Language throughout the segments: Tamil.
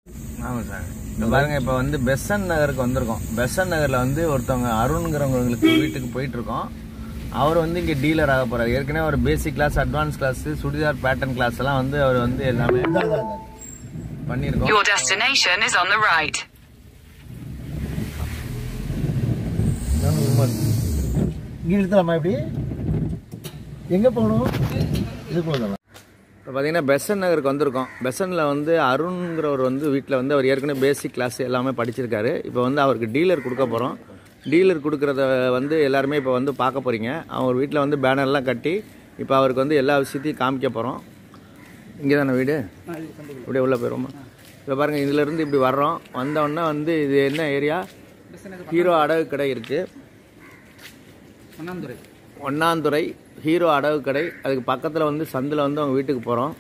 ஆமாம் சார் இப்போ பாருங்க இப்போ வந்து பெசன் நகருக்கு வந்திருக்கோம் பெசன் நகரில் வந்து ஒருத்தவங்க அருண்கிறவங்களுக்கு வீட்டுக்கு போயிட்டு இருக்கோம் அவர் வந்து இங்கே டீலர் ஆக போறாரு ஏற்கனவே ஒரு basic class advance class churidar pattern class எல்லாம் வந்து அவர் வந்து எல்லாமே பண்ணியிருக்கோம் Your destination is on the right. இங்கே நிறுத்தலாமா எப்படி எங்கே போகணும் இது போகலாம் இப்போ பார்த்தீங்கன்னா பெசன் நகருக்கு வந்திருக்கோம் பெசனில் வந்து அருண்கிறவர் வந்து வீட்டில் வந்து அவர் ஏற்கனவே பேசிக் கிளாஸ் எல்லாமே படிச்சிருக்காரு இப்போ வந்து அவருக்கு டீலர் கொடுக்க போகிறோம் டீலர் கொடுக்குறத வந்து எல்லாருமே இப்போ வந்து பார்க்க போகிறீங்க அவர் வீட்டில் வந்து பேனர்லாம் கட்டி இப்போ அவருக்கு வந்து எல்லா விஷயத்தையும் காமிக்க போகிறோம் இங்கே தானே வீடு அப்படியே உள்ளே போயிடுவோமா இப்போ பாருங்கள் இதிலேருந்து இப்படி வர்றோம் வந்தோடனே வந்து இது என்ன ஏரியா ஹீரோ அடகு கடை இருக்குது ஒன்னாந்துறை ஹீரோ அடகு கடை அதுக்கு பக்கத்தில் வந்து சந்தில் வந்து அவங்க வீட்டுக்கு போகிறோம்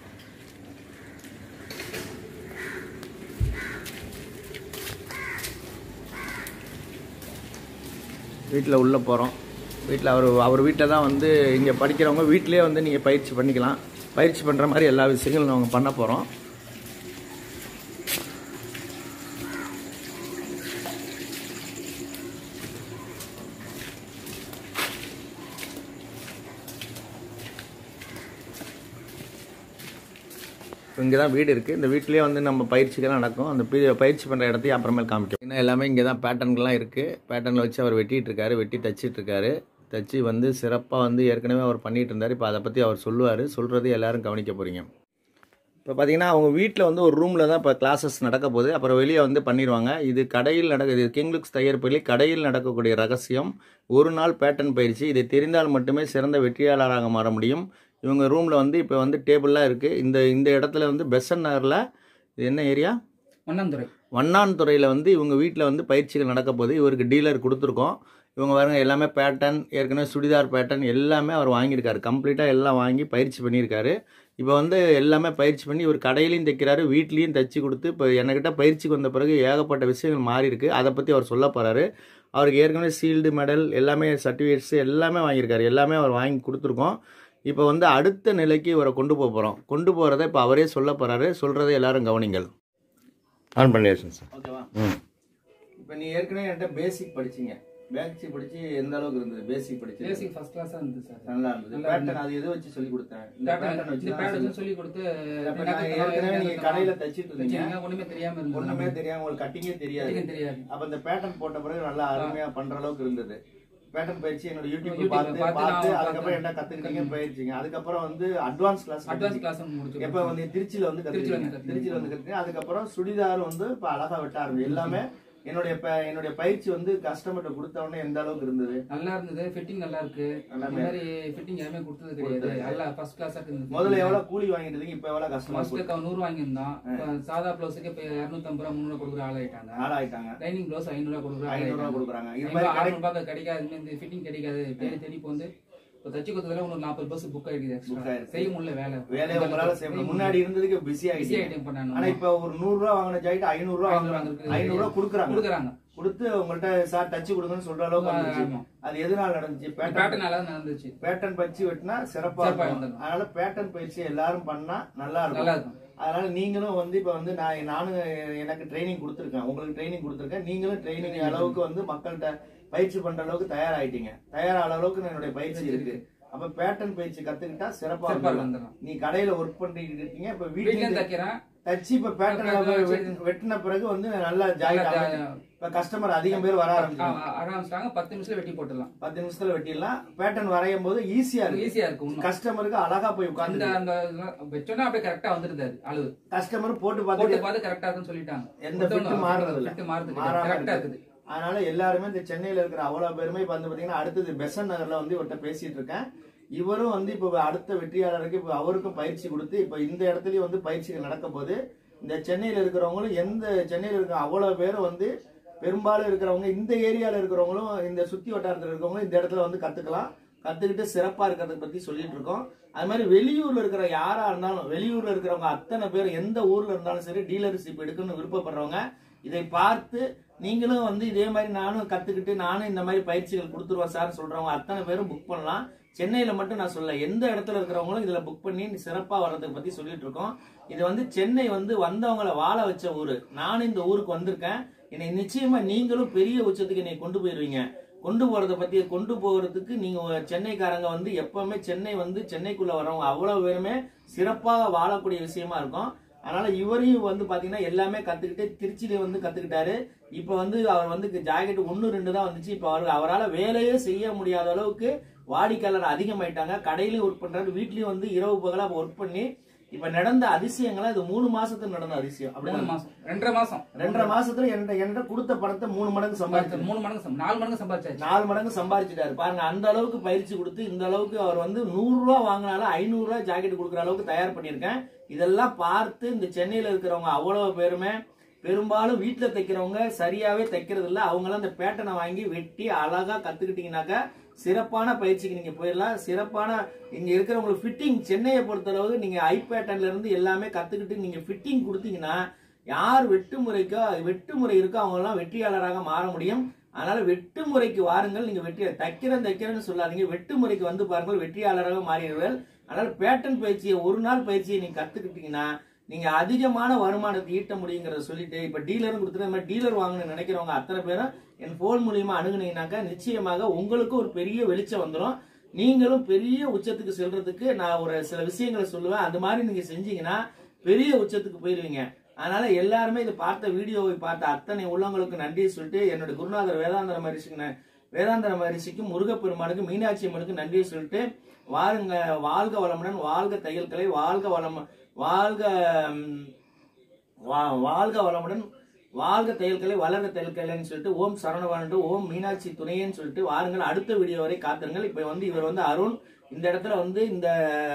வீட்டில் உள்ளே போகிறோம் வீட்டில் அவர் அவர் வீட்டில் தான் வந்து இங்கே படிக்கிறவங்க வீட்டிலேயே வந்து நீங்கள் பயிற்சி பண்ணிக்கலாம் பயிற்சி பண்ணுற மாதிரி எல்லா விஷயங்களும் நாங்கள் பண்ண போகிறோம் இங்கே தான் வீடு இருக்குது இந்த வீட்லேயே வந்து நம்ம பயிற்சிகள்லாம் நடக்கும் அந்த பி- பயிற்சி பண்ணுற இடத்தையும் அப்புறமேல் காமிக்கும் இன்னும் எல்லாமே இங்கே தான் பேட்டர்ன்லாம் இருக்குது பேட்டர்னில் வச்சு அவர் வெட்டிட்டு இருக்காரு வெட்டி தச்சிட்டு இருக்காரு தச்சு வந்து சிறப்பாக வந்து ஏற்கனவே அவர் பண்ணிட்டு இருந்தார் இப்போ அதை பற்றி அவர் சொல்லுவார் சொல்கிறது எல்லாரும் கவனிக்க போகிறீங்க இப்போ பார்த்தீங்கன்னா அவங்க வீட்டில் வந்து ஒரு ரூமில் தான் இப்போ கிளாஸஸ் நடக்க போகுது அப்புறம் வெளியே வந்து பண்ணிடுவாங்க இது கடையில் நடக்க இது கிங்லுக்ஸ் தையர் பள்ளி கடையில் நடக்கக்கூடிய ரகசியம் ஒரு நாள் பேட்டர்ன் பயிற்சி இதை தெரிந்தால் மட்டுமே சிறந்த வெற்றியாளராக மாற முடியும் இவங்க ரூமில் வந்து இப்போ வந்து டேபிள்லாம் இருக்குது இந்த இந்த இடத்துல வந்து பெசன் நகரில் இது என்ன ஏரியா மன்னந்துறை வண்ணான்துறையில் வந்து இவங்க வீட்டில் வந்து பயிற்சிகள் நடக்க போகுது இவருக்கு டீலர் கொடுத்துருக்கோம் இவங்க பாருங்க எல்லாமே பேட்டர்ன் ஏற்கனவே சுடிதார் பேட்டர்ன் எல்லாமே அவர் வாங்கியிருக்காரு கம்ப்ளீட்டாக எல்லாம் வாங்கி பயிற்சி பண்ணியிருக்காரு இப்போ வந்து எல்லாமே பயிற்சி பண்ணி இவர் கடையிலையும் தைக்கிறாரு வீட்லேயும் தைச்சி கொடுத்து இப்போ என்கிட்ட பயிற்சிக்கு வந்த பிறகு ஏகப்பட்ட விஷயங்கள் மாறி இருக்கு அதை பற்றி அவர் சொல்ல போகிறாரு அவருக்கு ஏற்கனவே சீல்டு மெடல் எல்லாமே சர்டிஃபிகேட்ஸ் எல்லாமே வாங்கியிருக்காரு எல்லாமே அவர் வாங்கி கொடுத்துருக்கோம் இப்போ வந்து அடுத்த நிலைக்கு இவரை கொண்டு போக போகிறோம் கொண்டு போகிறத இப்போ அவரே சொல்ல போகிறாரு சொல்கிறத எல்லாரும் கவனிங்கள் ஆன் பண்ணியாச்சுங்க சார் ஓகேவா ம் இப்போ நீ ஏற்கனவே என்கிட்ட பேசிக் படிச்சீங்க பேசிக் படிச்சு எந்த அளவுக்கு இருந்தது பேசிக் படிச்சு பேசிக் ஃபர்ஸ்ட் கிளாஸா இருந்தது சார் நல்லா இருந்தது நல்லா பேட்டர்ன் அது எது வச்சு சொல்லி கொடுத்தேன் இந்த பேட்டர்ன் வச்சு இந்த தான் பேட்டர்ன் சொல்லி- சொல்லி கொடுத்து அப்ப நான் ஏற்கனவே நீங்க கடையில தச்சிட்டு இருந்தீங்க தச்சிருங்க, ஒண்ணுமே தெரியாம இருந்தது ஒண்ணுமே தெரியாம உங்களுக்கு கட்டிங்கே தெரியாது அதிகம் தெரியாது அப்ப இந்த பேட்டர்ன் போட்ட பிறகு நல்லா அருமையா பண்ற அளவுக்கு இருந்தது பேட்டர்ன் பயிற்சி என்னோட யூடியூப் YouTube பார்த்து பார்த்து பார்த்து நான் அதுக்கப்புறம் என்ன பார்த்து கத்துக்கிட்டீங்க பயிற்சிங்க அதுக்கப்புறம் வந்து அட்வான்ஸ் கிளாஸ் அட்வான்ஸ் கிளாஸ் முடிச்சு எப்ப வந்து திருச்சியில வந்து திருச்சியில கத்துக்கிட்டீங்க வந்து திருச்சியில வந்து கத்துக்கிட்டீங்க அதுக்கப்புறம் சுடிதார் வந்து இப்ப அழகா வெட்ட ஆரம்பிச்சு எல்லாமே என்னுடைய ப- என்னுடைய பயிற்சி வந்து கஸ்டமர்கிட்ட கொடுத்த உடனே எந்த அளவுக்கு இருந்தது நல்லா இருந்தது ஃபிட்டிங் நல்லா இருக்கு இந்த எல்லாமே. மாதிரி ஃபிட்டிங் எதுவுமே கொடுத்தது கிடையாது நல்லா ஃபர்ஸ்ட் கிளாஸா இருந்தது முதல்ல எவ்வளவு கூலி வாங்கிட்டு இருந்தீங்க இப்ப எவ்வளவு கஸ்டமர் ஃபர்ஸ்ட் நூறு வாங்கியிருந்தோம் இப்ப சாதா பிளவுஸுக்கு இப்ப இருநூத்தம்பது ரூபா முந்நூறு கொடுக்குற ஆள் ஆயிட்டாங்க ஆளாயிட்டாங்க லைனிங் பிளவுஸ் ஐநூறு ரூபா கொடுக்குற ஆள் ஐநூறு ரூபா ஆயிட்டாங்க கொடுக்குறாங்க இது ஐநூறு மாதிரி கடை- அறுநூறு ரூபாய்க்கு கிடைக்காது இந்த ஃபிட்டிங் கிடைக்காது தேடி தேடி இப்போ வந்து இப்போ தச்சு கொடுத்ததுல ஒரு நாற்பது பஸ் புக் ஆயிடுது Book எக்ஸ்ட்ரா ஆயிடுச்சு. செய்ய முடியல வேலை வேலையை உங்களால செய்ய முடியல. முன்னாடி இருந்ததுக்கு பிஸி பிஸி ஆயிடுச்சு ஐட்டம் பண்ணாங்க ஆனா இப்ப ஒரு நூறு ரூபா வாங்கின ஜாக்கெட் ஐநூறு ரூபா ஐநூறு வாங்குறாங்க வாங்குறது. ஐநூறு ரூபா கொடுக்குறாங்க கொடுக்குறாங்க கொடுத்து உங்கள்ட்ட சார் தச்சு கொடுங்கன்னு சொல்ற அளவுக்கு வந்துருச்சு ஆமா. அது எதனால நடந்துச்சு பேட்டர்ன் பேட்டர்ன் நல்லா நடந்துச்சு பேட்டர்ன் பயிற்சி வெட்டினா சிறப்பா சிறப்பா இருக்கும் இருந்தது. அதனால பேட்டர்ன் பயிற்சி எல்லாரும் பண்ணா நல்லா நல்லா இருக்கும் இருக்கும் அதனால நீங்களும் வந்து இப்ப வந்து நான் நானும் எனக்கு ட்ரைனிங் கொடுத்துருக்கேன் உங்களுக்கு ட்ரைனிங் கொடுத்துருக்கேன் நீங்களும் ட்ரைனிங் அளவுக்கு வந்து மக்கள்கிட்ட பயிற்சி பண்ற அளவுக்கு தயாராயிட்டீங்க தயாரான அளவுக்கு என்னுடைய பயிற்சி இருக்கு அப்ப பேட்டர்ன் பயிற்சி கத்துக்கிட்டா சிறப்பா சிறப்பா இருக்கும் வந்துடும் நீ கடையில ஒர்க் பண்ணிட்டு இருக்கீங்க இப்ப வீட்லயும் வீட்லயும் தைக்கிறேன் தச்சு இப்ப பேட்டர்ன் வெட்டின பிறகு வந்து நல்லா ஜாயின் ஆகும் இப்ப கஸ்டமர் அதிகம் பேர் வர ஆரம்பிச்சாங்க ஆரம்பிச்சிட்டாங்க பத்து நிமிஷத்துல வெட்டி போட்டுடலாம் பத்து நிமிஷத்துல வெட்டிடலாம் பேட்டர்ன் வரையும் போது ஈஸியா இருக்கு ஈஸியா இருக்கும் இன்னும் கஸ்டமருக்கு அழகா போய் அந்த உட்காந்து அந்த இதெல்லாம் வச்சோன்னா அப்படியே கரெக்டா வந்துருது அது அளவு கஸ்டமர் போட்டு போட்டு பார்த்து பார்த்து கரெக்டா இருக்குன்னு சொல்லிட்டாங்க எந்த fit மாறுறது இல்ல. ஃபிட் மாறுது மாறாம கரெக்டா இருக்கு. இருக்குது அதனால எல்லாருமே இந்த சென்னையில இருக்கிற அவ்வளவு பேருமே இப்ப வந்து பாத்தீங்கன்னா அடுத்தது பெசன் நகர்ல வந்து இவர்கிட்ட பேசிட்டு இருக்கேன் இவரும் வந்து இப்ப அடுத்த வெற்றியாளருக்கு இப்ப அவருக்கும் பயிற்சி கொடுத்து இப்ப இந்த இடத்துலயும் வந்து பயிற்சிகள் நடக்க போது இந்த சென்னையில இருக்கிறவங்களும் எந்த சென்னையில இருக்கிற அவ்வளவு பேரும் வந்து பெரும்பாலும் இருக்கிறவங்க இந்த ஏரியால இருக்கிறவங்களும் இந்த சுத்தி வட்டாரத்துல இருக்கிறவங்களும் இந்த இடத்துல வந்து கத்துக்கலாம் கத்துக்கிட்டு சிறப்பா இருக்கிறத பத்தி சொல்லிட்டு இருக்கோம் அது மாதிரி வெளியூர்ல இருக்கிற யாரா இருந்தாலும் வெளியூர்ல இருக்கிறவங்க அத்தனை பேர் எந்த ஊர்ல இருந்தாலும் சரி டீலர்ஷிப் எடுக்கணும்னு விருப்பப்படுறவங்க இதை பார்த்து நீங்களும் வந்து இதே மாதிரி நானும் கத்துக்கிட்டு நானும் இந்த மாதிரி பயிற்சிகள் கொடுத்துருவேன் சார் சொல்றவங்க அத்தனை பேரும் புக் பண்ணலாம் சென்னையில மட்டும் நான் சொல்ல எந்த இடத்துல இருக்கிறவங்களும் இதுல புக் பண்ணி சிறப்பா வர்றதுக்கு பத்தி சொல்லிட்டு இருக்கோம் இது வந்து சென்னை வந்து வந்தவங்கள வாழ வச்ச ஊரு நானும் இந்த ஊருக்கு வந்திருக்கேன் என்னை நிச்சயமா நீங்களும் பெரிய உச்சத்துக்கு என்னை கொண்டு போயிருவீங்க கொண்டு போறத பத்தி கொண்டு போறதுக்கு நீங்க ஒரு சென்னைக்காரங்க வந்து எப்பவுமே சென்னை வந்து சென்னைக்குள்ள வரவங்க அவ்வளவு பேருமே சிறப்பாக வாழக்கூடிய விஷயமா இருக்கும் அதனால இவரையும் வந்து பாத்தீங்கன்னா எல்லாமே கத்துக்கிட்டு திருச்சியில வந்து கத்துக்கிட்டாரு இப்ப வந்து அவர் வந்து ஜாக்கெட் ஒன்னு ரெண்டு தான் வந்துச்சு இப்ப அவர் அவரால் வேலையே செய்ய முடியாத அளவுக்கு வாடிக்கையாளர் அதிகமாயிட்டாங்க கடையிலயும் ஒர்க் பண்றாரு வீட்லயும் வந்து இரவு பகலா ஒர்க் பண்ணி இப்ப நடந்த அதிசயங்களா இது மூணு மாசத்துல நடந்த அதிசயம் மூணு அப்படிதான் மாசம் ரெண்டரை மாசம் ரெண்டரை மாசத்துல என்கிட்ட என்கிட்ட கொடுத்த பணத்தை மூணு மடங்கு சம்பாதிச்சு மூணு மடங்கு சம்பா- நாலு மடங்கு சம்பாதிச்சாச்சு நாலு மடங்கு சம்பாதிச்சிட்டாரு பாருங்க அந்த அளவுக்கு பயிற்சி கொடுத்து இந்த அளவுக்கு அவர் வந்து நூறு ரூபா வாங்கினாலும் ஐநூறு ரூபா ஜாக்கெட் கொடுக்குற அளவுக்கு தயார் பண்ணியிருக்கேன் இதெல்லாம் பார்த்து இந்த சென்னையில இருக்கிறவங்க அவ்வளவு பேருமே பெரும்பாலும் வீட்டுல தைக்கிறவங்க சரியாவே தைக்கிறது இல்ல அவங்களாம் அந்த பேட்டனை வாங்கி வெட்டி அழகா கத்துக்கிட்டீங்கன்னாக்கா சிறப்பான பயிற்சிக்கு நீங்க போயிடலாம் சிறப்பான இங்க இருக்கிறவங்களுக்கு ஃபிட்டிங் சென்னையை பொறுத்தளவு நீங்க ஐ பேட்டர்ன்ல இருந்து எல்லாமே கத்துக்கிட்டு நீங்க ஃபிட்டிங் கொடுத்தீங்கன்னா யார் வெட்டு முறைக்கோ வெட்டு முறை இருக்கோ அவங்க எல்லாம் வெற்றியாளராக மாற முடியும் அதனால வெட்டு முறைக்கு வாருங்கள் நீங்க வெற்றி தைக்கிறேன் தைக்கிறேன்னு சொல்லாதீங்க வெட்டு முறைக்கு வந்து பாருங்கள் வெற்றியாளராக மாறிடுவீர்கள் அதனால பேட்டன் பயிற்சியை ஒரு நாள் பயிற்சியை நீங்க கத்துக்கிட்டீங்கன்னா நீங்க அதிகமான வருமானத்தை ஈட்ட முடியுங்கிறத சொல்லிட்டு இப்ப டீலரும் கொடுத்துட்டு இந்த மாதிரி டீலர் வாங்கணும்னு நினைக்கிறவங்க அத்தனை பேரும் என் போன் மூலியமா அணுகுனீங்கன்னாக்கா நிச்சயமாக உங்களுக்கு ஒரு பெரிய வெளிச்சம் வந்துடும் நீங்களும் பெரிய உச்சத்துக்கு செல்றதுக்கு நான் ஒரு சில விஷயங்களை சொல்லுவேன் அந்த மாதிரி நீங்க செஞ்சீங்கன்னா பெரிய உச்சத்துக்கு போயிருவீங்க அதனால எல்லாருமே இதை பார்த்த வீடியோவை பார்த்த அத்தனை உள்ளவங்களுக்கு நன்றி சொல்லிட்டு என்னோட குருநாதர் வேதாந்தர மகரிஷிக்கு ந- வேதாந்தர மகரிஷிக்கும் முருகப்பெருமானுக்கு மீனாட்சி அம்மனுக்கு நன்றி சொல்லிட்டு வாருங்க வாழ்க வளமுடன் வாழ்க தையல் கலை வாழ்க வளம் வாழ்க ம், வா- வாழ்க வளமுடன் வாழ்க தையல்கலை வளர்க தையல்கலைன்னு சொல்லிட்டு ஓம் சரவணவாண்டு ஓம் மீனாட்சி துணையன்னு சொல்லிட்டு வாருங்கள் அடுத்த வீடியோ வரை காத்துருங்கள் இப்ப வந்து இவர் வந்து அருண் இந்த இடத்துல வந்து இந்த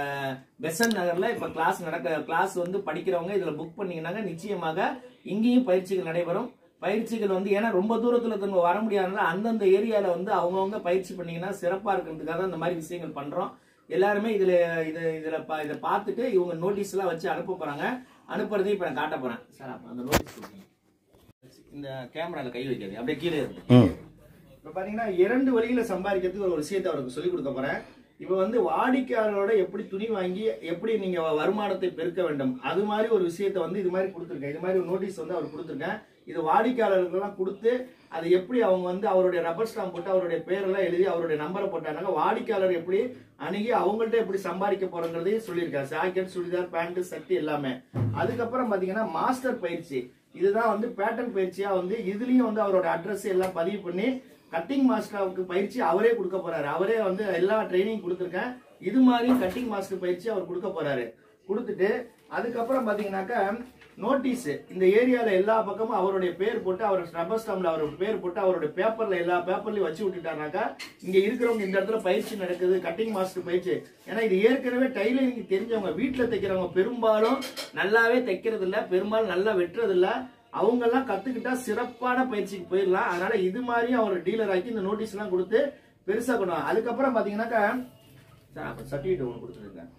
பெசன் நகர்ல இப்ப கிளாஸ் நடக்க கிளாஸ் வந்து படிக்கிறவங்க இதுல புக் பண்ணீங்கன்னாங்க நிச்சயமாக இங்கேயும் பயிற்சிகள் நடைபெறும் பயிற்சிகள் வந்து ஏன்னா ரொம்ப தூரத்துல தங்க வர முடியாதுனால அந்தந்த ஏரியால வந்து அவங்கவுங்க பயிற்சி பண்ணீங்கன்னா சிறப்பா இருக்கிறதுக்காக தான் இந்த மாதிரி விஷயங்கள் பண்றோம் எல்லாருமே இதுல இது இதுல பா- இதை பார்த்துட்டு இவங்க நோட்டீஸ் எல்லாம் வச்சு அனுப்ப போறாங்க அனுப்புறதையும் இப்ப நான் காட்ட போறேன் சார் அப்ப அந்த நோட்டீஸ் கொடுங்க இந்த கேமரால கை வைக்காது அப்படியே கீழே இருக்கு ம் இப்ப பாத்தீங்கன்னா இரண்டு வழியில சம்பாதிக்கிறதுக்கு ஒரு விஷயத்தை அவருக்கு சொல்லி கொடுக்க போறேன் இப்ப வந்து வாடிக்கையாளரோட எப்படி துணி வாங்கி எப்படி நீங்க வருமானத்தை பெருக்க வேண்டும் அது மாதிரி ஒரு விஷயத்தை வந்து இது மாதிரி கொடுத்துருக்கேன் இது மாதிரி ஒரு நோட்டீஸ் வந்து அவர் கொடுத்துருக்கேன் இது வாடிக்கையாளர்களுக்கெல்லாம் கொடுத்து அது எப்படி அவங்க வந்து அவருடைய ரப்பர் ஸ்டாம்ப் போட்டு அவருடைய பேரெல்லாம் எழுதி அவருடைய நம்பரை போட்டாங்க வாடிக்கையாளர் எப்படி அணுகி அவங்கள்ட்ட எப்படி சம்பாதிக்க போறங்கிறதையும் சொல்லியிருக்காரு ஜாக்கெட் சுடிதார் பேண்ட் சட்டி எல்லாமே அதுக்கப்புறம் பாத்தீங்கன்னா மாஸ்டர் பயிற்சி இதுதான் வந்து பேட்டர்ன் பயிற்சியா வந்து இதுலயும் வந்து அவரோட அட்ரஸ் எல்லாம் பதிவு பண்ணி கட்டிங் மாஸ்டருக்கு பயிற்சி அவரே கொடுக்க போறாரு அவரே வந்து எல்லா ட்ரைனிங் கொடுத்துருக்கேன் இது மாதிரி கட்டிங் மாஸ்டர் பயிற்சி அவர் கொடுக்க போறாரு கொடுத்துட்டு அதுக்கப்புறம் பாத்தீங்கன்னாக்கா நோட்டீஸ் இந்த ஏரியால எல்லா பக்கமும் அவருடைய பேர் போட்டு அவர் ரப்பர் ஸ்டாம்ப்ல அவரோட பேர் போட்டு அவருடைய பேப்பர்ல எல்லா பேப்பர்லயும் வச்சு விட்டுட்டாருனாக்கா இங்க இருக்கிறவங்க இந்த இடத்துல பயிற்சி நடக்குது கட்டிங் மாஸ்டர் பயிற்சி ஏன்னா இது ஏற்கனவே டைலரிங் தெரிஞ்சவங்க வீட்டுல தைக்கிறவங்க பெரும்பாலும் நல்லாவே தைக்கிறது இல்ல பெரும்பாலும் நல்லா வெட்டுறது இல்ல அவங்க எல்லாம் கத்துக்கிட்டா சிறப்பான பயிற்சிக்கு போயிடலாம் அதனால இது மாதிரியும் அவர் டீலர் ஆக்கி இந்த நோட்டீஸ் எல்லாம் கொடுத்து பெருசா பண்ணுவாங்க அதுக்கப்புறம் பாத்தீங்கன்னாக்கா சர்டிஃபிகேட் ஒன்று கொடுத்துருக்கேன்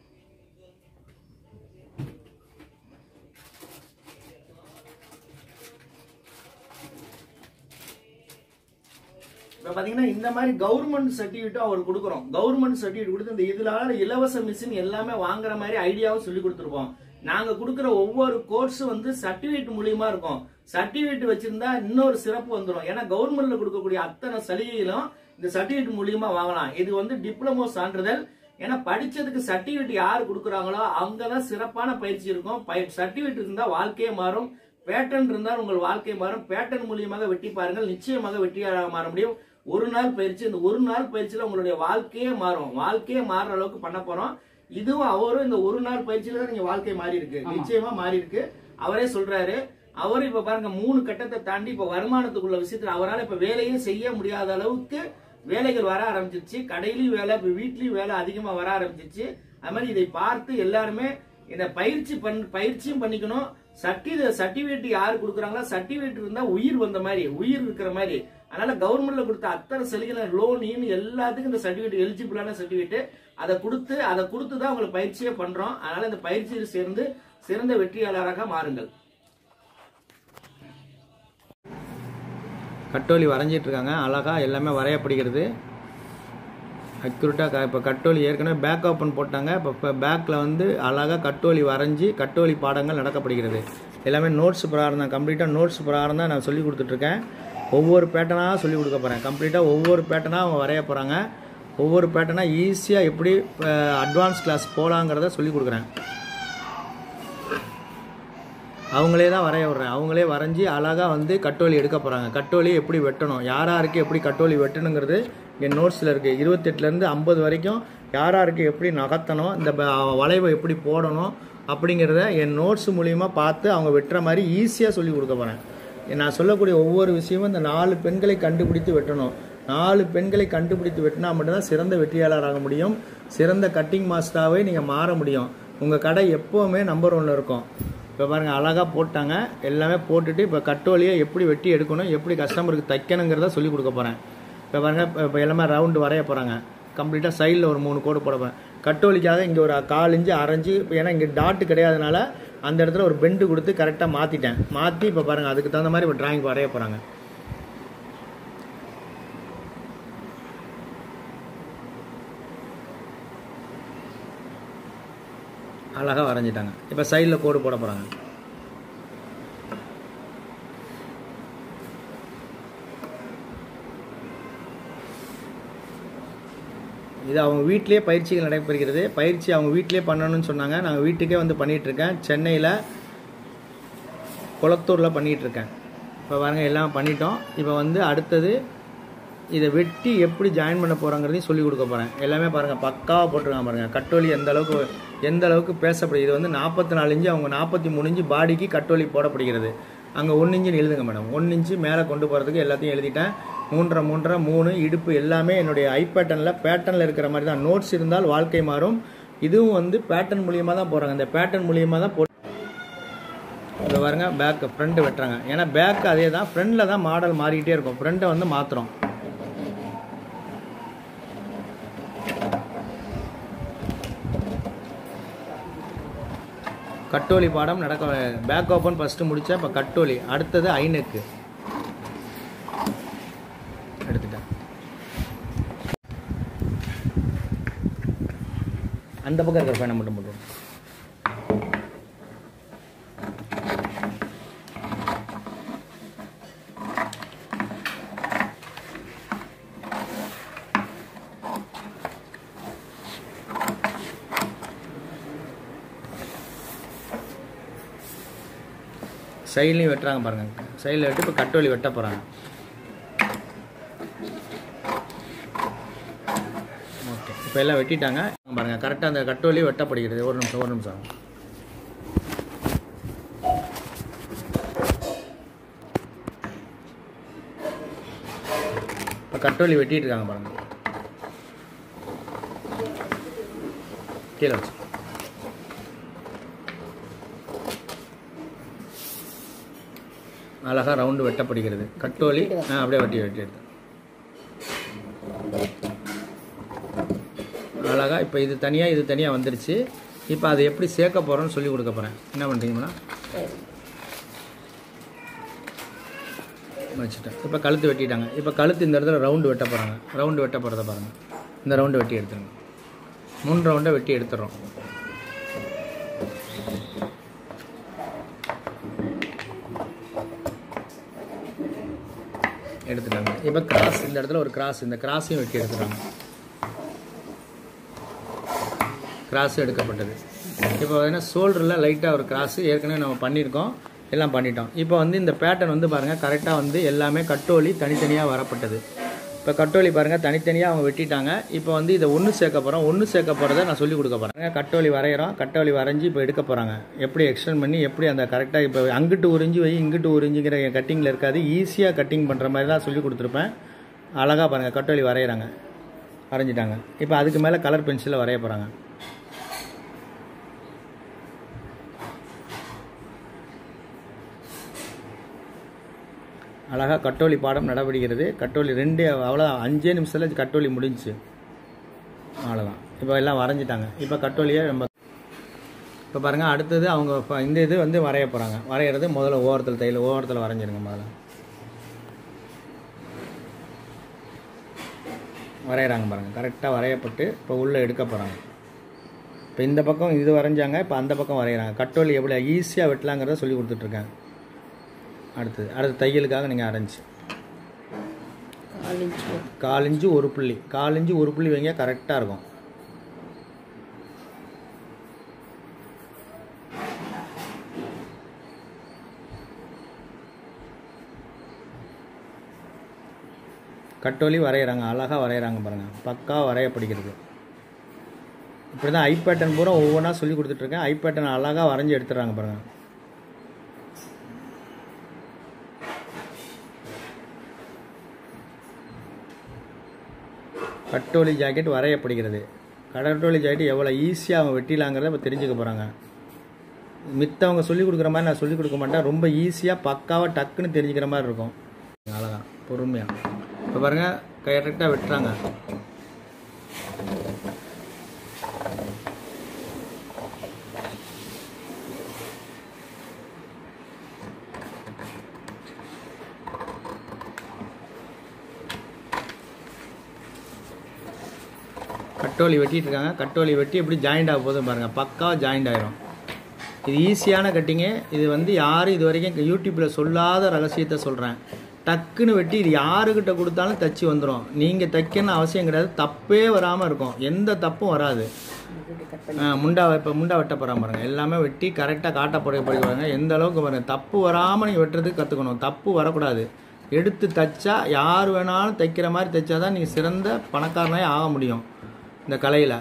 இப்ப பாத்தீங்கன்னா இந்த மாதிரி கவர்மெண்ட் சர்டிபிகேட்டும் அவர் கொடுக்குறோம் கவர்மெண்ட் சர்டிபிகேட் கொடுத்து இந்த இதனால இலவச மிஷின் எல்லாமே வாங்குற மாதிரி ஐடியாவும் சொல்லி கொடுத்துருப்போம் நாங்க கொடுக்குற ஒவ்வொரு கோர்ஸும் வந்து சர்டிபிகேட் மூலியமா இருக்கும் சர்டிபிகேட் வச்சிருந்தா இன்னொரு சிறப்பு வந்துடும் ஏன்னா கவர்மெண்ட்ல கொடுக்கக்கூடிய அத்தனை சலுகைகளும் இந்த சர்டிபிகேட் மூலியமா வாங்கலாம் இது வந்து டிப்ளமோ சான்றிதழ் ஏன்னா படிச்சதுக்கு சர்டிபிகேட் யார் கொடுக்குறாங்களோ அங்கதான் சிறப்பான பயிற்சி இருக்கும் சர்டிபிகேட் இருந்தா வாழ்க்கையே மாறும் பேட்டன் இருந்தால் உங்கள் வாழ்க்கை மாறும் பேட்டன் மூலியமாக வெட்டி பாருங்கள் நிச்சயமாக வெற்றியாளராக மாற முடியும் ஒரு நாள் பயிற்சி இந்த ஒரு நாள் பயிற்சியில உங்களுடைய வாழ்க்கையே மாறும் வாழ்க்கையே மாறுற அளவுக்கு பண்ண போறோம் இதுவும் அவரும் இந்த ஒரு நாள் பயிற்சியில தான் நீங்க வாழ்க்கை மாறி இருக்கு நிச்சயமா மாறி இருக்கு அவரே சொல்றாரு அவர் இப்ப பாருங்க மூணு கட்டத்தை தாண்டி இப்ப வருமானத்துக்குள்ள விஷயத்துல அவரால் இப்ப வேலையே செய்ய முடியாத அளவுக்கு வேலைகள் வர ஆரம்பிச்சிருச்சு கடையிலயும் வேலை இப்ப வீட்லயும் வேலை அதிகமா வர ஆரம்பிச்சிருச்சு அது மாதிரி இதை பார்த்து எல்லாருமே இந்த பயிற்சி பண் பயிற்சியும் பண்ணிக்கணும் சர்டி சர்டிபிகேட் யாரு கொடுக்குறாங்களோ சர்டிபிகேட் இருந்தா உயிர் வந்த மாதிரி உயிர் இருக்கிற மாதிரி அதனால கவர்மெண்ட்ல கொடுத்த அத்தனை சலுகை லோன் எல்லாத்துக்கும் இந்த சர்டிபிகேட் எலிஜிபிளான சர்டிபிகேட் அதை கொடுத்து அதை கொடுத்து தான் உங்களுக்கு பயிற்சியே பண்றோம் அதனால இந்த பயிற்சியில் சேர்ந்து சிறந்த வெற்றியாளராக மாறுங்கள் கட்டோலி வரைஞ்சிட்டு இருக்காங்க அழகா எல்லாமே வரையப்படுகிறது அக்யூரேட்டாக இப்போ கட்டோலி ஏற்கனவே பேக் ஓப்பன் போட்டாங்க இப்போ இப்போ பேக்கில் வந்து அழகாக கட்டோலி வரைஞ்சி கட்டோலி பாடங்கள் நடக்கப்படுகிறது எல்லாமே நோட்ஸ் பிரகாரம் தான் கம்ப்ளீட்டாக நோட்ஸ் பிரகாரம் தான் நான் சொல்லி கொடுத்துட்ருக்கேன் ஒவ்வொரு பேட்டர்னாக சொல்லி கொடுக்க போகிறேன் கம்ப்ளீட்டாக ஒவ்வொரு பேட்டர்னாக அவங்க வரைய போகிறாங்க ஒவ்வொரு பேட்டர்னாக ஈஸியாக எப்படி அட்வான்ஸ் கிளாஸ் போகலாங்கிறத சொல்லி கொடுக்குறேன் அவங்களே தான் வரைய விட்றேன் அவங்களே வரைஞ்சி அழகாக வந்து கட்டோலி எடுக்க போகிறாங்க கட்டோலி எப்படி வெட்டணும் யார் யாருக்கு எப்படி கட்டோலி வெட்டணுங்கிறது என் நோட்ஸில் இருக்குது இருபத்தெட்டுலேருந்து ஐம்பது வரைக்கும் யார் யாருக்கு எப்படி நகர்த்தணும் இந்த ப- வளைவை எப்படி போடணும் அப்படிங்கிறத என் நோட்ஸ் மூலிமா பார்த்து அவங்க வெட்டுற மாதிரி ஈஸியாக சொல்லி கொடுக்க போகிறேன் நான் சொல்லக்கூடிய ஒவ்வொரு விஷயமும் இந்த நாலு பெண்களை கண்டுபிடித்து வெட்டணும் நாலு பெண்களை கண்டுபிடித்து வெட்டினா மட்டும்தான் சிறந்த வெற்றியாளராக முடியும் சிறந்த கட்டிங் மாஸ்டராகவே நீங்கள் மாற முடியும் உங்கள் கடை எப்போவுமே நம்பர் ஒன்ல இருக்கும் இப்போ பாருங்கள் அழகாக போட்டாங்க எல்லாமே போட்டுட்டு இப்போ கட்டோலியை எப்படி வெட்டி எடுக்கணும் எப்படி கஸ்டமருக்கு தைக்கணுங்கிறத சொல்லி கொடுக்க போகிறேன் இப்போ பாருங்க இப்போ- இப்போ எல்லாமே ரவுண்டு வரைய போகிறாங்க கம்ப்ளீட்டாக சைடில் ஒரு மூணு கோடு போட போகிறேன் கட்டோலிக்காக இங்கே ஒரு கால் இன்ச்சு அரைஞ்சு இப்போ ஏன்னா இங்கே டாட்டு கிடையாதனால அந்த இடத்துல ஒரு பெண்டு கொடுத்து கரெக்டாக மாற்றிட்டேன் மாற்றி இப்போ பாருங்கள் அதுக்கு தகுந்த மாதிரி இப்போ டிராயிங் வரைய போகிறாங்க அழகாக வரைஞ்சிட்டாங்க இப்போ சைடில் கோடு போட போகிறாங்க இது அவங்க வீட்டிலேயே பயிற்சிகள் நடைபெறுகிறது பயிற்சி அவங்க வீட்டிலேயே பண்ணணும்னு சொன்னாங்க நாங்கள் வீட்டுக்கே வந்து பண்ணிட்டு இருக்கேன் சென்னையில் குளத்தூரில் பண்ணிட்டு இருக்கேன் இப்போ பாருங்க எல்லாம் பண்ணிட்டோம் இப்போ வந்து அடுத்தது இதை வெட்டி எப்படி ஜாயின் பண்ண போகிறோங்கிறதையும் சொல்லி கொடுக்க போகிறேன் எல்லாமே பாருங்கள் பக்காவாக போட்டிருக்காங்க பாருங்கள் கட்டோலி எந்த அளவுக்கு எந்த அளவுக்கு பேசப்படுது இது வந்து நாற்பத்தி நாலு இன்ச்சு அவங்க நாற்பத்தி மூணு இன்ச்சு பாடிக்கு கட்டோலி போடப்படுகிறது அங்கே ஒன்று இன்ச்சுன்னு எழுதுங்க மேடம் ஒன்று இன்ச்சு மேலே கொண்டு போகிறதுக்கு எல்லாத்தையும் எழுதிட்டேன் மூன்றரை மூன்றரை மூணு இடுப்பு எல்லாமே என்னுடைய ஐ பேட்டர்னில் பேட்டர்னில் இருக்கிற மாதிரி தான் நோட்ஸ் இருந்தால் வாழ்க்கை மாறும் இதுவும் வந்து பேட்டர்ன் மூலியமாக தான் போகிறாங்க இந்த பேட்டர்ன் மூலியமாக தான் போ இதில் பாருங்க பேக் ஃப்ரண்ட் வெட்டுறாங்க ஏன்னா பேக் அதே தான் ஃப்ரண்டில் தான் மாடல் மாறிக்கிட்டே இருக்கும் ஃப்ரண்ட்டை வந்து மாற்றுறோம் கட்டோலி பாடம் நடக்க பேக் ஓப்பன் ஃபஸ்ட்டு முடிச்சா இப்போ கட்டோலி அடுத்தது ஐநெக்கு எடுத்துட்டேன் அந்த பக்கம் இருக்கிற ஃபேனை மட்டும் போட்டுருவோம் சைட்லையும் வெட்டுறாங்க பாருங்க சைடில் வெட்டி இப்போ கட்டோலி வெட்ட போகிறாங்க ஓகே இப்போ எல்லாம் வெட்டிட்டாங்க பாருங்க கரெக்டாக அந்த கட்டோலி வெட்டப்படுகிறது ஒரு நிமிஷம் ஒரு நிமிஷம் இப்போ கட்டோலி வெட்டிட்டு இருக்காங்க பாருங்க கீழே வச்சு அழகாக ரவுண்டு வெட்டப்படுகிறது கட்டோலி ஆ அப்படியே வெட்டி வெட்டி எடுத்து அழகாக இப்போ இது தனியாக இது தனியாக வந்துருச்சு இப்போ அதை எப்படி சேர்க்க போகிறோன்னு சொல்லி கொடுக்க போகிறேன் என்ன பண்ணுறீங்கன்னா வச்சுட்டேன் இப்போ கழுத்து வெட்டிட்டாங்க இப்போ கழுத்து இந்த இடத்துல ரவுண்டு வெட்ட போகிறாங்க ரவுண்டு வெட்ட போகிறத பாருங்கள் இந்த ரவுண்டு வெட்டி எடுத்துருங்க மூணு ரவுண்டை வெட்டி எடுத்துடுறோம் எடுத்துட்டாங்க இப்போ கிராஸ் இந்த இடத்துல ஒரு கிராஸ் இந்த கிராஸையும் வெட்டி எடுத்துட்டாங்க கிராஸ் எடுக்கப்பட்டது இப்போ என்ன ஷோல்டரில் லைட்டாக ஒரு கிராஸ் ஏற்கனவே நம்ம பண்ணியிருக்கோம் எல்லாம் பண்ணிட்டோம் இப்போ வந்து இந்த பேட்டர்ன் வந்து பாருங்கள் கரெக்டாக வந்து எல்லாமே கட்டோலி தனித்தனியாக வரப்பட்டது இப்போ கட்டோலி பாருங்கள் தனித்தனியாக அவங்க வெட்டிட்டாங்க இப்போ வந்து இதை ஒன்று சேர்க்க போகிறோம் ஒன்று சேர்க்க போகிறத நான் சொல்லி கொடுக்க போகிறேன் கட்டோலி வரைகிறோம் கட்டோலி வரைஞ்சி இப்போ எடுக்க போகிறாங்க எப்படி எக்ஸ்டெண்ட் பண்ணி எப்படி அந்த கரெக்டாக இப்போ அங்கிட்டு உறிஞ்சி வை இங்கிட்டு உறிஞ்சிங்கிற கட்டிங்கில் இருக்காது ஈஸியாக கட்டிங் பண்ணுற மாதிரி தான் சொல்லி கொடுத்துருப்பேன் அழகாக பாருங்கள் கட்டோலி வரைகிறாங்க வரைஞ்சிட்டாங்க இப்போ அதுக்கு மேலே கலர் பென்சிலில் வரைய போகிறாங்க அழகாக கட்டோலி பாடம் நடைபெறுகிறது கட்டோலி ரெண்டு அவ்வளோ அஞ்சே நிமிஷத்தில் கட்டோலி முடிஞ்சுச்சு அவ்வளோதான் இப்போ எல்லாம் வரைஞ்சிட்டாங்க இப்போ கட்டோலியை நம்ம இப்போ பாருங்கள் அடுத்தது அவங்க இப்ப இந்த இது வந்து வரைய போகிறாங்க வரைகிறது முதல்ல ஓரத்தில் தையல் ஓரத்தில் வரைஞ்சிருங்க முதல்ல வரைகிறாங்க பாருங்கள் கரெக்டாக வரையப்பட்டு இப்போ உள்ளே எடுக்க போகிறாங்க இப்போ இந்த பக்கம் இது வரைஞ்சாங்க இப்போ அந்த பக்கம் வரைகிறாங்க கட்டோலி எவ்வளோ ஈஸியாக வெட்டலாங்கிறத சொல்லி கொடுத்துட்ருக்காங்க அடுத்தது அடுத்து தையலுக்காக நீங்கள் அரைஞ்சி கால் இன்ச்சு ஒரு புள்ளி கால் இன்ச்சு ஒரு புள்ளி வைங்க கரெக்டாக இருக்கும் கட்டோலி வரைகிறாங்க அழகாக வரைகிறாங்க பாருங்கள் பக்காவாக வரைய படிக்கிறது இப்படி தான் ஐ பேட்டர்ன் பூரா ஒவ்வொன்றா சொல்லி கொடுத்துட்ருக்கேன் ஐ பேட்டர்ன் அழகாக வரைஞ்சி எடுத்துடுறாங்க பாருங்கள் கட்டோலி ஜாக்கெட் வரையப்படுகிறது கடட்டோலி ஜாக்கெட் எவ்வளோ ஈஸியாக அவங்க வெட்டிலாங்கிறத இப்போ தெரிஞ்சுக்க போகிறாங்க மித்தவங்க சொல்லிக் கொடுக்குற மாதிரி நான் சொல்லிக் கொடுக்க மாட்டேன் ரொம்ப ஈஸியாக பக்காவாக டக்குன்னு தெரிஞ்சுக்கிற மாதிரி இருக்கும் அழகாக பொறுமையாக இப்போ பாருங்கள் கரெக்டாக வெட்டுறாங்க கட்டோலி வெட்டிட்டு இருக்காங்க கட்டோலி வெட்டி எப்படி ஜாயிண்ட் ஆக போதும் பாருங்கள் பக்காவாக ஜாயிண்ட் ஆயிரும் இது ஈஸியான கட்டிங்கு இது வந்து யாரும் இது வரைக்கும் யூடியூப்பில் சொல்லாத ரகசியத்தை சொல்கிறேன் டக்குன்னு வெட்டி இது யாருக்கிட்ட கொடுத்தாலும் தச்சு வந்துடும் நீங்கள் தைக்கணும்னு அவசியம் கிடையாது தப்பே வராமல் இருக்கும் எந்த தப்பும் வராது ஆ, முண்டா இப்போ முண்டா வெட்ட போகிறான் பாருங்க எல்லாமே வெட்டி கரெக்டாக காட்ட போட போடுவாங்க எந்த அளவுக்கு பாருங்க தப்பு வராமல் நீங்கள் வெட்டுறதுக்கு கற்றுக்கணும் தப்பு வரக்கூடாது எடுத்து தைச்சா யார் வேணாலும் தைக்கிற மாதிரி தைச்சா தான் நீங்கள் சிறந்த பணக்காரனே ஆக முடியும் இந்த கலையில்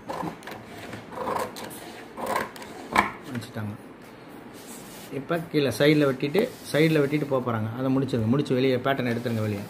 வச்சுட்டாங்க இப்போ கீழே சைடில் வெட்டிட்டு சைடில் வெட்டிட்டு போக போகிறாங்க அதை முடிச்சிருங்க முடிச்சு வெளியே பேட்டர்ன் எடுத்துருங்க வெளியே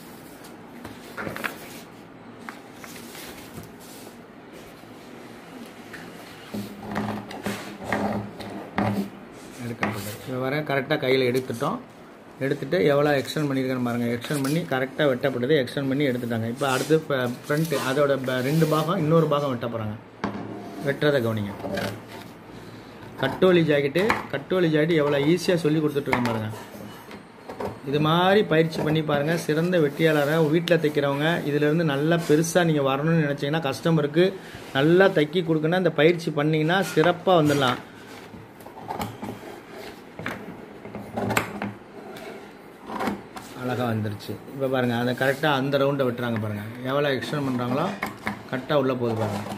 எடுக்கப்பட்டது இப்போ வர கரெக்டாக கையில் எடுத்துட்டோம் எடுத்துட்டு எவ்வளோ எக்ஸ்டெண்ட் பண்ணியிருக்கேன்னு பாருங்கள் எக்ஸ்டெண்ட் பண்ணி கரெக்டாக வெட்டப்பட்டது எக்ஸ்டெண்ட் பண்ணி எடுத்துட்டாங்க இப்போ அடுத்து ஃப்ரண்ட்டு அதோட ப- ரெண்டு பாகம் இன்னொரு பாகம் வெட்ட போகிறாங்க வெட்டுறதை கவனிங்க கட்டோலி ஜாக்கெட்டு கட்டோலி ஜாக்கெட்டு எவ்வளோ ஈஸியாக சொல்லி கொடுத்துட்ருக்கேன் பாருங்கள் இது மாதிரி பயிற்சி பண்ணி பாருங்கள் சிறந்த வெற்றியாளராக வீட்டில் தைக்கிறவங்க இதிலேருந்து நல்லா பெருசாக நீங்கள் வரணும்னு நினச்சிங்கன்னா கஸ்டமருக்கு நல்லா தைக்கி கொடுக்கணும் இந்த பயிற்சி பண்ணிங்கன்னா சிறப்பாக வந்துடலாம் அழகாக வந்துருச்சு இப்போ பாருங்கள் அதை கரெக்டாக அந்த ரவுண்டை வெட்டுறாங்க பாருங்கள் எவ்வளோ எக்ஸ்டெண்ட் பண்ணுறாங்களோ கரெக்டாக உள்ளே போகுது பாருங்கள்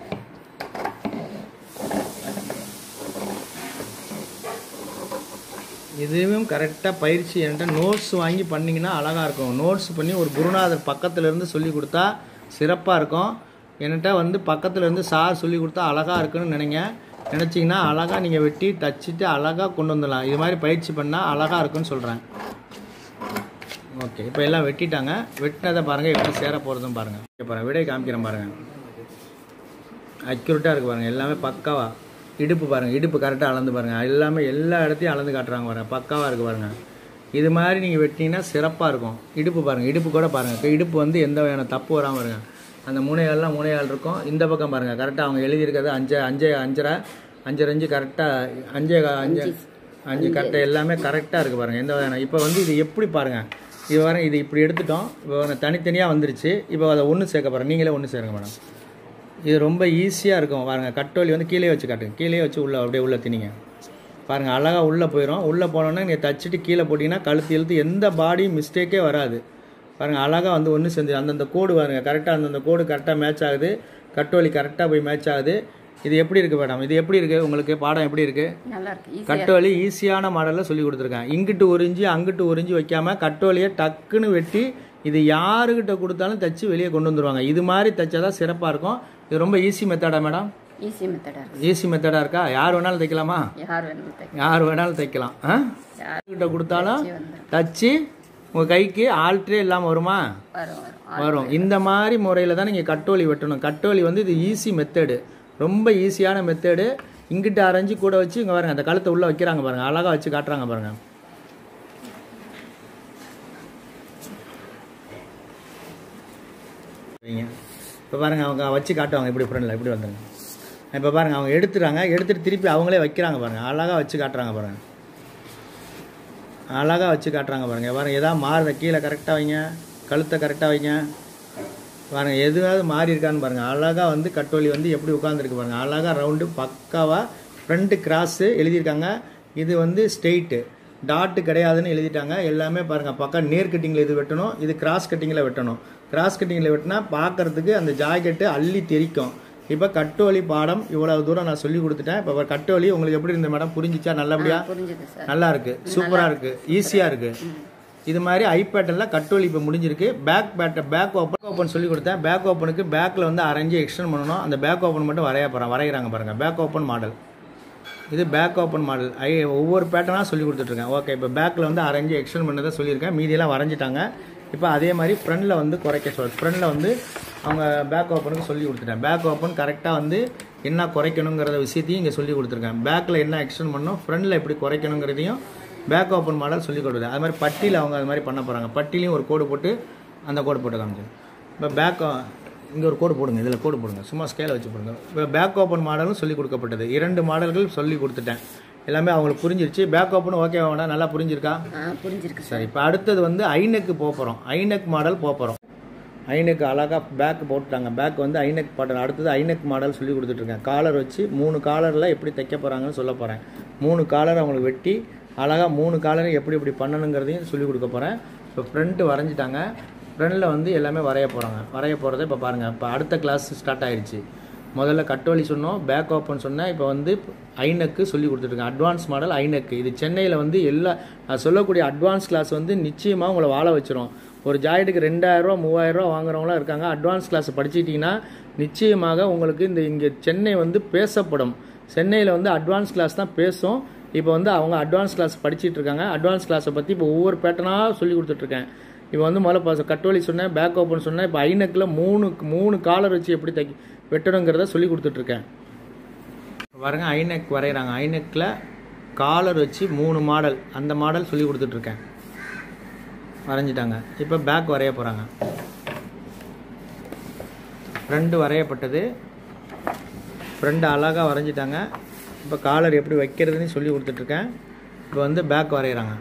இதுவும் கரெக்டாக பயிற்சி என்கிட்ட நோட்ஸ் வாங்கி பண்ணிங்கன்னா அழகாக இருக்கும் நோட்ஸ் பண்ணி ஒரு குருநாதர் பக்கத்துல இருந்து சொல்லி கொடுத்தா சிறப்பாக இருக்கும் என்கிட்ட வந்து பக்கத்துல இருந்து சார் சொல்லி கொடுத்தா அழகாக இருக்குன்னு நினைங்க நினச்சிங்கன்னா அழகாக நீங்கள் வெட்டி தச்சுட்டு அழகாக கொண்டு வந்துடலாம் இது மாதிரி பயிற்சி பண்ணால் அழகாக இருக்குன்னு சொல்கிறேன் ஓகே இப்போ எல்லாம் வெட்டிட்டாங்க வெட்டினதை பாருங்கள் எப்படி சேர போகிறதும் பாருங்கள் இப்போ பாருங்கள் விடை காமிக்கிறேன் பாருங்கள் அக்யூரேட்டாக இருக்குது பாருங்கள் எல்லாமே பக்காவா இடுப்பு பாருங்கள் இடுப்பு கரெக்டாக அளந்து பாருங்கள் எல்லாமே எல்லா இடத்தையும் அளந்து காட்டுறாங்க பாருங்கள் பக்காவாக இருக்குது பாருங்கள் இது மாதிரி நீங்கள் வெட்டினீங்கன்னா சிறப்பாக இருக்கும் இடுப்பு பாருங்கள் இடுப்பு கூட பாருங்கள் இடுப்பு வந்து எந்த வகையான தப்பு வராமல் இருங்க அந்த முனைகள்லாம் முனையால் இருக்கும் இந்த பக்கம் பாருங்கள் கரெக்டாக அவங்க எழுதியிருக்கிறது அஞ்சு அஞ்சு அஞ்சரை அஞ்சரை அஞ்சு கரெக்டாக அஞ்சே கா- அஞ்சு அஞ்சு கரெக்டாக எல்லாமே கரெக்டாக இருக்குது பாருங்கள் எந்த வகையான இப்போ வந்து இது எப்படி பாருங்கள் இது வர இது இப்படி எடுத்துட்டோம் இப்போ பாருங்க, தனித்தனியாக வந்துருச்சு இப்போ அதை ஒன்று சேர்க்க போகிறேன் நீங்களே ஒன்று சேருங்க மேடம் இது ரொம்ப ஈஸியாக இருக்கும் பாருங்க கட்டோலி வந்து கீழே வச்சு காட்டுங்க கீழே வச்சு உள்ள அப்படியே உள்ள திணிங்க பாருங்க அழகாக உள்ளே போயிடும் உள்ளே போனோன்னா நீங்கள் தச்சுட்டு கீழே போட்டிங்கன்னா கழுத்து இழுத்து எந்த பாடியும் மிஸ்டேக்கே வராது பாருங்க அழகாக வந்து ஒன்று சேர்ந்து அந்தந்த கோடு பாருங்க கரெக்டாக அந்தந்த கோடு கரெக்டாக மேட்ச் ஆகுது கட்டோலி கரெக்டாக போய் மேட்ச் ஆகுது இது எப்படி இருக்குது மேடம் இது எப்படி இருக்குது உங்களுக்கு பாடம் எப்படி இருக்குது நல்லா இருக்கு ஈஸியா கட்டோலி ஈஸியான மாடலில் சொல்லி கொடுத்துருக்கேன் இங்கிட்டு ஒரு இஞ்சி அங்கிட்டு ஒரு இஞ்சி வைக்காம கட்டோலியை டக்குன்னு வெட்டி இது யாருக்கிட்ட கொடுத்தாலும் தச்சு வெளியே கொண்டு வந்துருவாங்க இது மாதிரி தைச்சாதான் சிறப்பாக இருக்கும் இது ரொம்ப ஈஸி மெத்தடா மேடம் ஈஸி மெத்தடா இருக்கு ஈஸி மெத்தடா இருக்கா யார் வேணாலும் தைக்கலாமா யார் வேணும் தைக்க யார் வேணாலும் தைக்கலாம் ஆ யார்கிட்ட கொடுத்தாலும் வந்துரும். தச்சு உங்கள் கைக்கு ஆல்ட்ரே இல்லாமல் வருமா வரும் வரும் வரும் இந்த மாதிரி முறையில் தான் நீங்கள் கட்டோலி வெட்டணும் கட்டோலி வந்து இது ஈஸி மெத்தடு ரொம்ப ஈஸியான மெத்தடு இங்கிட்ட அரைஞ்சு கூட வச்சு இங்கே பாருங்க அந்த கழுத்தை உள்ளே வைக்கிறாங்க பாருங்க அழகாக வச்சு காட்டுறாங்க பாருங்க வைங்க இப்போ பாருங்க அவங்க வச்சு காட்டுவாங்க இப்படி ஃப்ரெண்டில் இப்படி வந்துருங்க இப்போ பாருங்க அவங்க எடுத்துறாங்க எடுத்துட்டு திருப்பி அவங்களே வைக்கிறாங்க பாருங்க அழகாக வச்சு காட்டுறாங்க பாருங்க அழகாக வச்சு காட்டுறாங்க பாருங்க பாருங்க ஏதாவது மாறுத கீழே கரெக்டாக வைங்க கழுத்தை கரெக்டாக வைங்க பாருங்க எதுவாவது மாறி இருக்கான்னு பாருங்க அழகா வந்து கட்டோலி வந்து எப்படி உட்காந்துருக்கு பாருங்க அழகா ரவுண்டு பக்காவா ஃப்ரண்ட் கிராஸு எழுதியிருக்காங்க இது வந்து ஸ்ட்ரெயிட்டு டாட்டு கிடையாதுன்னு எழுதிட்டாங்க எல்லாமே பாருங்க பக்கம் நேர் கட்டிங்கில் இது வெட்டணும் இது கிராஸ் கட்டிங்கில் வெட்டணும் கிராஸ் கட்டிங்கில் வெட்டினா பார்க்கறதுக்கு அந்த ஜாக்கெட்டு அள்ளி தெரிக்கும் இப்போ கட்டோலி பாடம் இவ்வளவு தூரம் நான் சொல்லி கொடுத்துட்டேன் இப்போ கட்டோலி உங்களுக்கு எப்படி இருந்த மேடம் புரிஞ்சிச்சா நல்லபடியா புரிஞ்சுது சார் நல்லா இருக்கு சூப்பரா இருக்கு ஈஸியா இருக்கு இது மாதிரி ஐபேட்டெல்லாம் கட்டோலி இப்போ முடிஞ்சிருக்கு பேக் பேட்டை பேக் ஓப்பன் ஓப்பன் சொல்லி கொடுத்தேன் பேக் ஓப்பனுக்கு பேக்கில் வந்து அரைஞ்சு எக்ஸ்டெண்ட் பண்ணணும் அந்த பேக் ஓப்பன் மட்டும் வரைய போகிறேன் வரைகிறாங்க பாருங்க பேக் ஓப்பன் மாடல் இது பேக் ஓப்பன் மாடல் ஐ ஒவ்வொரு பேட்டர்னாக சொல்லி கொடுத்துட்ருக்கேன் ஓகே இப்போ பேக்கில் வந்து அரைஞ்சு எக்ஸ்டெண்ட் பண்ணதை சொல்லியிருக்கேன் மீதியெல்லாம் வரைஞ்சிட்டாங்க இப்போ அதே மாதிரி ஃப்ரண்டில் வந்து குறைக்க சொல் ஃப்ரண்டில் வந்து அவங்க பேக் ஓப்பனுக்கு சொல்லி கொடுத்துட்டேன் பேக் ஓப்பன் கரெக்டாக வந்து என்ன குறைக்கணுங்கிறத விஷயத்தையும் இங்கே சொல்லி கொடுத்துருக்கேன் பேக்கில் என்ன எக்ஸ்டெண்ட் பண்ணணும் ஃப்ரண்டில் எப்படி குறைக்கணுங்கிறதையும் பேக் ஓப்பன் மாடல் சொல்லி கொடுக்குது அது மாதிரி பட்டியில் அவங்க அது மாதிரி பண்ண போகிறாங்க பட்டிலையும் ஒரு கோடு போட்டு அந்த கோடு போட்டு காமிச்சு இப்போ பேக் இங்கே ஒரு கோடு போடுங்க இதில் கோடு போடுங்க சும்மா ஸ்கேலை வச்சு போடுங்க இப்போ பேக் ஓப்பன் மாடலும் சொல்லி கொடுக்கப்பட்டது இரண்டு மாடல்கள் சொல்லி கொடுத்துட்டேன் எல்லாமே அவங்களுக்கு புரிஞ்சிருச்சு பேக் ஓப்பன் ஓகே வேண்டாம் நல்லா புரிஞ்சிருக்கா ஆ புரிஞ்சிருக்கு சார் சரி இப்போ அடுத்தது வந்து ஐநெக் போக போகிறோம் ஐநெக் மாடல் போக போகிறோம் ஐநெக் அழகாக பேக் போட்டுட்டாங்க பேக் வந்து ஐநெக் பாடல் அடுத்தது ஐநெக் மாடல் சொல்லி கொடுத்துட்ருக்கேன் காலர் வச்சு மூணு காலரில் எப்படி தைக்க போகிறாங்கன்னு சொல்ல போகிறேன் மூணு காலர் அவங்களுக்கு வெட்டி அழகாக மூணு காலரை எப்படி எப்படி பண்ணணுங்கிறதையும் சொல்லி கொடுக்க போகிறேன் இப்போ ஃப்ரண்ட்டு வரைஞ்சிட்டாங்க ஃப்ரண்டில் வந்து எல்லாமே வரைய போகிறாங்க வரைய போகிறத இப்போ பாருங்கள் இப்போ அடுத்த கிளாஸ் ஸ்டார்ட் ஆயிடுச்சு முதல்ல கட்டோலி சொன்னோம் பேக் ஓப்பன் சொன்னேன் இப்போ வந்து ஐநெக்கு சொல்லி கொடுத்துட்ருக்கேன் அட்வான்ஸ் மாடல் ஐநெக்கு இது சென்னையில் வந்து எல்லா நான் சொல்லக்கூடிய அட்வான்ஸ் கிளாஸ் வந்து நிச்சயமாக உங்களை வாழ வச்சிரும் ஒரு ஜாயிட்டுக்கு ரெண்டாயிரரூவா மூவாயிரரூவா வாங்குறவங்களாம் இருக்காங்க அட்வான்ஸ் கிளாஸ் படிச்சிட்டிங்கன்னா நிச்சயமாக உங்களுக்கு இந்த இங்கே சென்னை வந்து பேசப்படும் சென்னையில் வந்து அட்வான்ஸ் கிளாஸ் தான் பேசும் இப்போ வந்து அவங்க அட்வான்ஸ் கிளாஸ் படிச்சிட்டு இருக்காங்க அட்வான்ஸ் கிளாஸை பற்றி இப்போ ஒவ்வொரு பேட்டர்னாக சொல்லி கொடுத்துட்ருக்கேன் இப்போ வந்து முதல்ல ப- கட்டோலி சொன்னேன் பேக் ஓப்பன் சொன்னேன் இப்போ ஐநெக்கில் மூணு மூணு காலர் வச்சு எப்படி தைக்க வெட்டணுங்கிறத சொல்லி கொடுத்துட்ருக்கேன் பாருங்க ஐநெக் வரைகிறாங்க ஐநெக்கில் காலர் வச்சு மூணு மாடல் அந்த மாடல் சொல்லி கொடுத்துட்ருக்கேன் வரைஞ்சிட்டாங்க இப்போ பேக் வரைய போகிறாங்க ஃப்ரண்ட் வரையப்பட்டது ஃப்ரண்ட் அழகாக வரைஞ்சிட்டாங்க இப்போ காலர் எப்படி வைக்கிறதுன்னு சொல்லி கொடுத்துட்ருக்கேன் இப்போ வந்து பேக் வரைகிறாங்க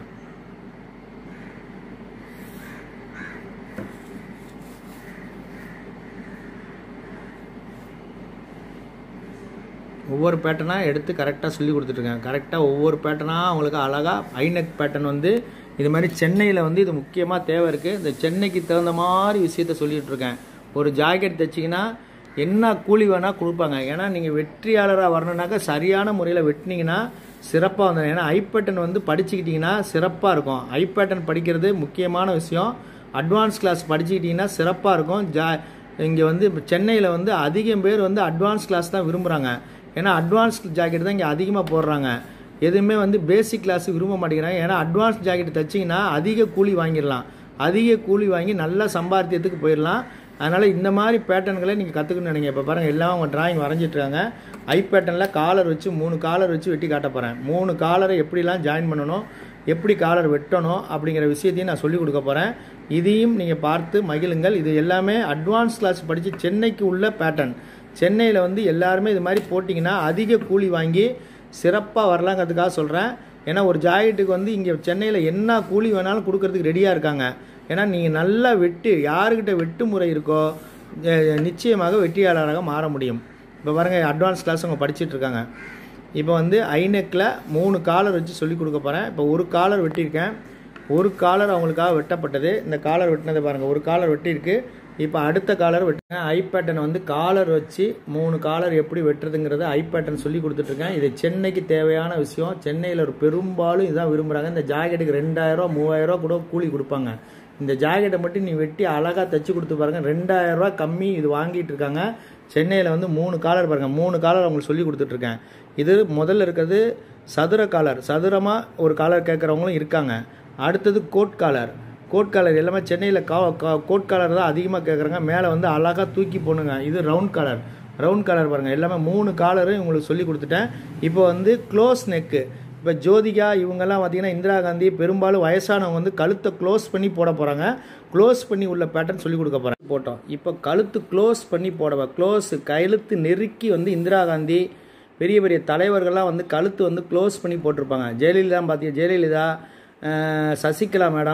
ஒவ்வொரு பேட்டர்னாக எடுத்து கரெக்டாக சொல்லி கொடுத்துட்ருக்கேன் கரெக்டாக ஒவ்வொரு பேட்டர்னாக அவங்களுக்கு அழகாக ஐநெக் பேட்டர்ன் வந்து இது மாதிரி சென்னையில் வந்து இது முக்கியமாக தேவை இருக்குது இந்த சென்னைக்கு தகுந்த மாதிரி விஷயத்த சொல்லிட்டு இருக்கேன் ஒரு ஜாக்கெட் தைச்சிங்கன்னா என்ன கூலி வேணால் கொடுப்பாங்க ஏன்னா நீங்கள் வெற்றியாளராக வரணுன்னாக்கா சரியான முறையில் வெட்டினீங்கன்னா சிறப்பாக வந்துடும் ஏன்னா ஐ பேட்டர்ன் வந்து படிச்சுக்கிட்டிங்கன்னா சிறப்பாக இருக்கும் ஐ பேட்டர்ன் படிக்கிறது முக்கியமான விஷயம் அட்வான்ஸ் கிளாஸ் படிச்சுக்கிட்டிங்கன்னா சிறப்பாக இருக்கும் ஜா இங்கே வந்து சென்னையில் வந்து அதிகம் பேர் வந்து அட்வான்ஸ் கிளாஸ் தான் விரும்புகிறாங்க ஏன்னா அட்வான்ஸ் ஜாக்கெட் தான் இங்கே அதிகமாக போடுறாங்க எதுவுமே வந்து பேசிக் கிளாஸ் விரும்ப மாட்டேங்கிறாங்க ஏன்னா அட்வான்ஸ் ஜாக்கெட் தைச்சிங்கன்னா அதிக கூலி வாங்கிடலாம் அதிக கூலி வாங்கி நல்ல சம்பாத்தியத்துக்கு போயிடலாம் அதனால் இந்த மாதிரி பேட்டர்ன்களை நீங்கள் கற்றுக்கணும்னு நினைங்க இப்போ பாருங்கள் எல்லாம் அவங்க டிராயிங் வரைஞ்சிட்ருக்காங்க ஐ பேட்டர்னில் காலர் வச்சு மூணு காலர் வச்சு வெட்டி காட்ட போகிறேன் மூணு காலரை எப்படிலாம் ஜாயின் பண்ணணும் எப்படி காலர் வெட்டணும் அப்படிங்கிற விஷயத்தையும் நான் சொல்லிக் கொடுக்க போகிறேன் இதையும் நீங்கள் பார்த்து மகிழுங்கள் இது எல்லாமே அட்வான்ஸ் கிளாஸ் படித்து சென்னைக்கு உள்ள பேட்டர்ன் சென்னையில் வந்து எல்லாருமே இது மாதிரி போட்டிங்கன்னா அதிக கூலி வாங்கி சிறப்பாக வரலாங்கிறதுக்காக சொல்கிறேன் ஏன்னா ஒரு ஜாக்கெட்டுக்கு வந்து இங்கே சென்னையில் என்ன கூலி வேணாலும் கொடுக்கறதுக்கு ரெடியாக இருக்காங்க ஏன்னா நீங்கள் நல்லா வெட்டு யாருக்கிட்ட வெட்டு முறை இருக்கோ அஹ் நிச்சயமாக வெற்றியாளராக மாற முடியும் இப்போ பாருங்க அட்வான்ஸ் கிளாஸ் அவங்க படிச்சிட்டு இருக்காங்க இப்போ வந்து ஐநெக்கில் மூணு காலர் வச்சு சொல்லி கொடுக்க போகிறேன் இப்போ ஒரு காலர் வெட்டியிருக்கேன் ஒரு காலர் அவங்களுக்காக வெட்டப்பட்டது இந்த காலர் வெட்டினதை பாருங்கள் ஒரு காலர் வெட்டியிருக்கு இப்போ அடுத்த காலர் வெட்டுங்க ஐ பேட்டர்ன் வந்து காலர் வச்சு மூணு காலர் எப்படி வெட்டுறதுங்கிறத ஐ பேட்டர்ன் சொல்லி கொடுத்துட்ருக்கேன் இது சென்னைக்கு தேவையான விஷயம் சென்னையில் ஒரு பெரும்பாலும் இதான் விரும்புகிறாங்க இந்த ஜாக்கெட்டுக்கு ரெண்டாயிரரூவா மூவாயிரரூவா கூட கூலி கொடுப்பாங்க இந்த ஜாக்கெட்டை மட்டும் நீ வெட்டி அழகாக தைச்சு கொடுத்து பாருங்க ரெண்டாயிரம் ரூபாய் கம்மி இது வாங்கிட்டு இருக்காங்க சென்னையில் வந்து மூணு காலர் பாருங்க மூணு காலர் அவங்களுக்கு சொல்லி கொடுத்துட்ருக்கேன் இது முதல்ல இருக்கிறது சதுர காலர் சதுரமாக ஒரு காலர் கேட்குறவங்களும் இருக்காங்க அடுத்தது கோட் காலர் கோட் காலர் எல்லாமே சென்னையில் கா கா- கோட் காலர் தான் அதிகமாக கேட்குறாங்க மேலே வந்து அழகாக தூக்கி போணுங்க இது ரவுண்ட் காலர் ரவுண்ட் காலர் பாருங்கள் எல்லாமே மூணு காலரும் உங்களுக்கு சொல்லி கொடுத்துட்டேன் இப்போ வந்து க்ளோஸ் நெக்கு இப்போ ஜோதிகா இவங்கெல்லாம் பார்த்தீங்கன்னா இந்திரா காந்தி பெரும்பாலும் வயசானவங்க வந்து கழுத்தை க்ளோஸ் பண்ணி போட போகிறாங்க க்ளோஸ் பண்ணி உள்ள பேட்டர்ன் சொல்லி கொடுக்க போகிறேன் போட்டோம் இப்போ கழுத்து க்ளோஸ் பண்ணி போடவா க்ளோஸ் கழுத்து நெருக்கி வந்து இந்திரா காந்தி பெரிய பெரிய தலைவர்கள்லாம் வந்து கழுத்து வந்து க்ளோஸ் பண்ணி போட்டிருப்பாங்க ஜெயலலிதா பார்த்தீங்க ஜெயலலிதா அஹ், சசிகலா மேடம்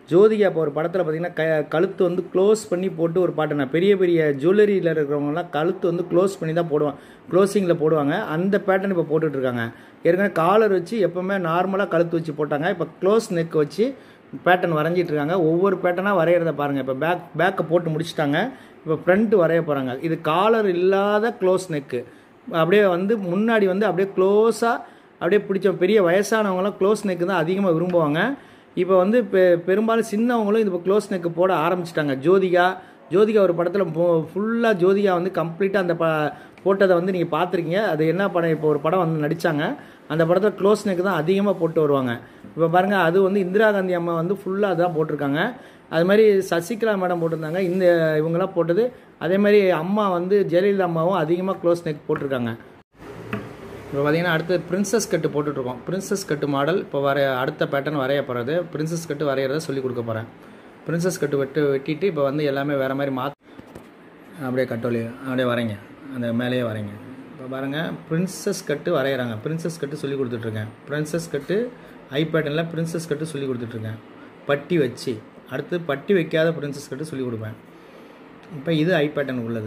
ஜோதிகா இப்போ ஒரு படத்தில் பார்த்தீங்கன்னா க கழுத்து வந்து க்ளோஸ் பண்ணி போட்டு ஒரு பாட்டு நான் பெரிய பெரிய ஜுவல்லரியில் இருக்கிறவங்கலாம் கழுத்து வந்து க்ளோஸ் பண்ணி தான் போடுவாங்க க்ளோசிங்கில் போடுவாங்க அந்த பேட்டர்ன் இப்போ போட்டுட்டு இருக்காங்க ஏற்கனவே காலர் வச்சு எப்போவுமே நார்மலாக கழுத்து வச்சு போட்டாங்க இப்போ க்ளோஸ் நெக் வச்சு பேட்டர்ன் வரைஞ்சிட்டு இருக்காங்க ஒவ்வொரு பேட்டர்னாக வரைகிறத பாருங்கள் இப்போ பேக் பேக்கை போட்டு முடிச்சிட்டாங்க இப்போ ஃப்ரண்ட் வரைய போகிறாங்க இது காலர் இல்லாத க்ளோஸ் நெக்கு அப்படியே வந்து முன்னாடி வந்து அப்படியே க்ளோஸாக அப்படியே பிடிச்ச பெரிய வயசானவங்களாம் க்ளோஸ் நெக்கு தான் அதிகமாக விரும்புவாங்க இப்போ வந்து பெ பெரும்பாலும் சின்னவங்களும் இது இப்போ க்ளோஸ் நெக்கு போட ஆரம்பிச்சிட்டாங்க ஜோதிகா ஜோதிகா ஒரு படத்தில் ஃபுல்லாக ஜோதிகா வந்து கம்ப்ளீட்டாக அந்த ப போட்டதை வந்து நீங்கள் பார்த்துருக்கீங்க அது என்ன படம் இப்போ ஒரு படம் வந்து நடித்தாங்க அந்த படத்தில் க்ளோஸ் நெக் தான் அதிகமாக போட்டு வருவாங்க இப்போ பாருங்கள் அது வந்து இந்திரா காந்தி அம்மா வந்து ஃபுல்லாக அதான் போட்டிருக்காங்க அது மாதிரி சசிகலா மேடம் போட்டிருந்தாங்க இந்த இவங்கெல்லாம் போட்டது அதே மாதிரி அம்மா வந்து ஜெயலலிதா அம்மாவும் அதிகமாக க்ளோஸ் நெக் போட்டிருக்காங்க இப்போ பார்த்தீங்கன்னா அடுத்து பிரின்சஸ் கட்டு போட்டுட்ருக்கோம் பிரின்சஸ் கட்டு மாடல் இப்போ வர அடுத்த பேட்டர்ன் வரைய போகிறது பிரின்சஸ் கட்டு வரைகிறத சொல்லி கொடுக்க போகிறேன் பிரின்சஸ் கட்டு வெட்டு வெட்டிட்டு இப்போ வந்து எல்லாமே வேறு மாதிரி மாத் அப்படியே கட்டோலி அப்படியே வரைங்க அந்த மேலேயே வரைங்க இப்போ பாருங்கள் பிரின்சஸ் கட்டு வரைகிறாங்க பிரின்சஸ் கட்டு சொல்லி கொடுத்துட்ருக்கேன் பிரின்சஸ் கட்டு ஐ பேட்டர்னில் பிரின்சஸ் கட்டு சொல்லி கொடுத்துட்ருக்கேன் பட்டி வச்சு அடுத்து பட்டி வைக்காத பிரின்சஸ் கட்டு சொல்லி கொடுப்பேன் இப்போ இது ஐ பேட்டர்ன் உள்ளது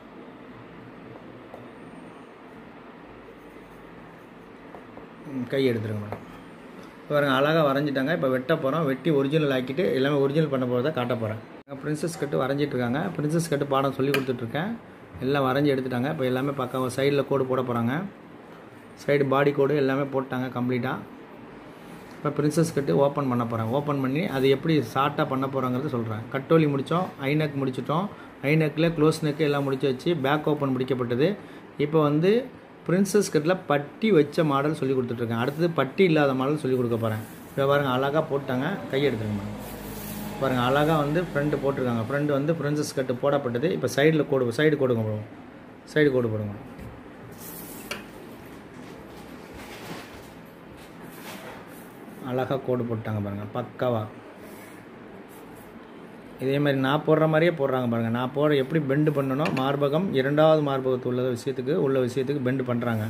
ம், கை எடுத்துருங்க மேடம் பாருங்க அழகாக வரைஞ்சிட்டாங்க இப்போ வெட்ட போகிறோம் வெட்டி ஒரிஜினல் ஆக்கிட்டு எல்லாமே ஒரிஜினல் பண்ண போகிறத காட்ட போகிறேன் பிரின்சஸ் கட்டு வரைஞ்சிட்டு இருக்காங்க பிரின்சஸ் கட்டு பாடம் சொல்லி கொடுத்துட்ருக்கேன் எல்லாம் வரைஞ்சி எடுத்துட்டாங்க இப்போ எல்லாமே பக்கம் சைடில் கோடு போட போகிறாங்க சைடு பாடி கோடு எல்லாமே போட்டாங்க கம்ப்ளீட்டாக இப்போ பிரின்சஸ் கட்டு ஓப்பன் பண்ண போகிறேன் ஓப்பன் பண்ணி அது எப்படி ஷார்ட்டாக பண்ண போகிறோங்கிறது சொல்கிறேன் கட்டோலி முடித்தோம் ஐநெக் முடிச்சிட்டோம் ஐநெக்கில் க்ளோஸ் நெக்கு எல்லாம் முடிச்சு வச்சு பேக் ஓப்பன் முடிக்கப்பட்டது இப்போ வந்து பிரின்சஸ் கட்டில் பட்டி வச்ச மாடல் சொல்லி கொடுத்துட்ருக்கேன் அடுத்தது பட்டி இல்லாத மாடல் சொல்லி கொடுக்க போகிறேன் இப்போ பாருங்கள் அழகாக போட்டாங்க கை எடுத்துருங்க மேடம் பாருங்கள் அழகாக வந்து ஃப்ரண்ட் போட்டிருக்காங்க ஃப்ரண்ட் வந்து பிரின்சஸ் கட்டு போடப்பட்டது இப்போ சைடில் கோடு சைடு கோடுங்க போடுவோம் சைடு கோடு போடுங்க அழகாக கோடு போட்டாங்க பாருங்கள் பக்காவா இதே மாதிரி நான் போடுற மாதிரியே போடுறாங்க பாருங்கள் நான் போடுற எப்படி பெண்டு பண்ணணும் மார்பகம் இரண்டாவது மார்பகத்து உள்ள விஷயத்துக்கு உள்ள விஷயத்துக்கு பெண்டு பண்ணுறாங்க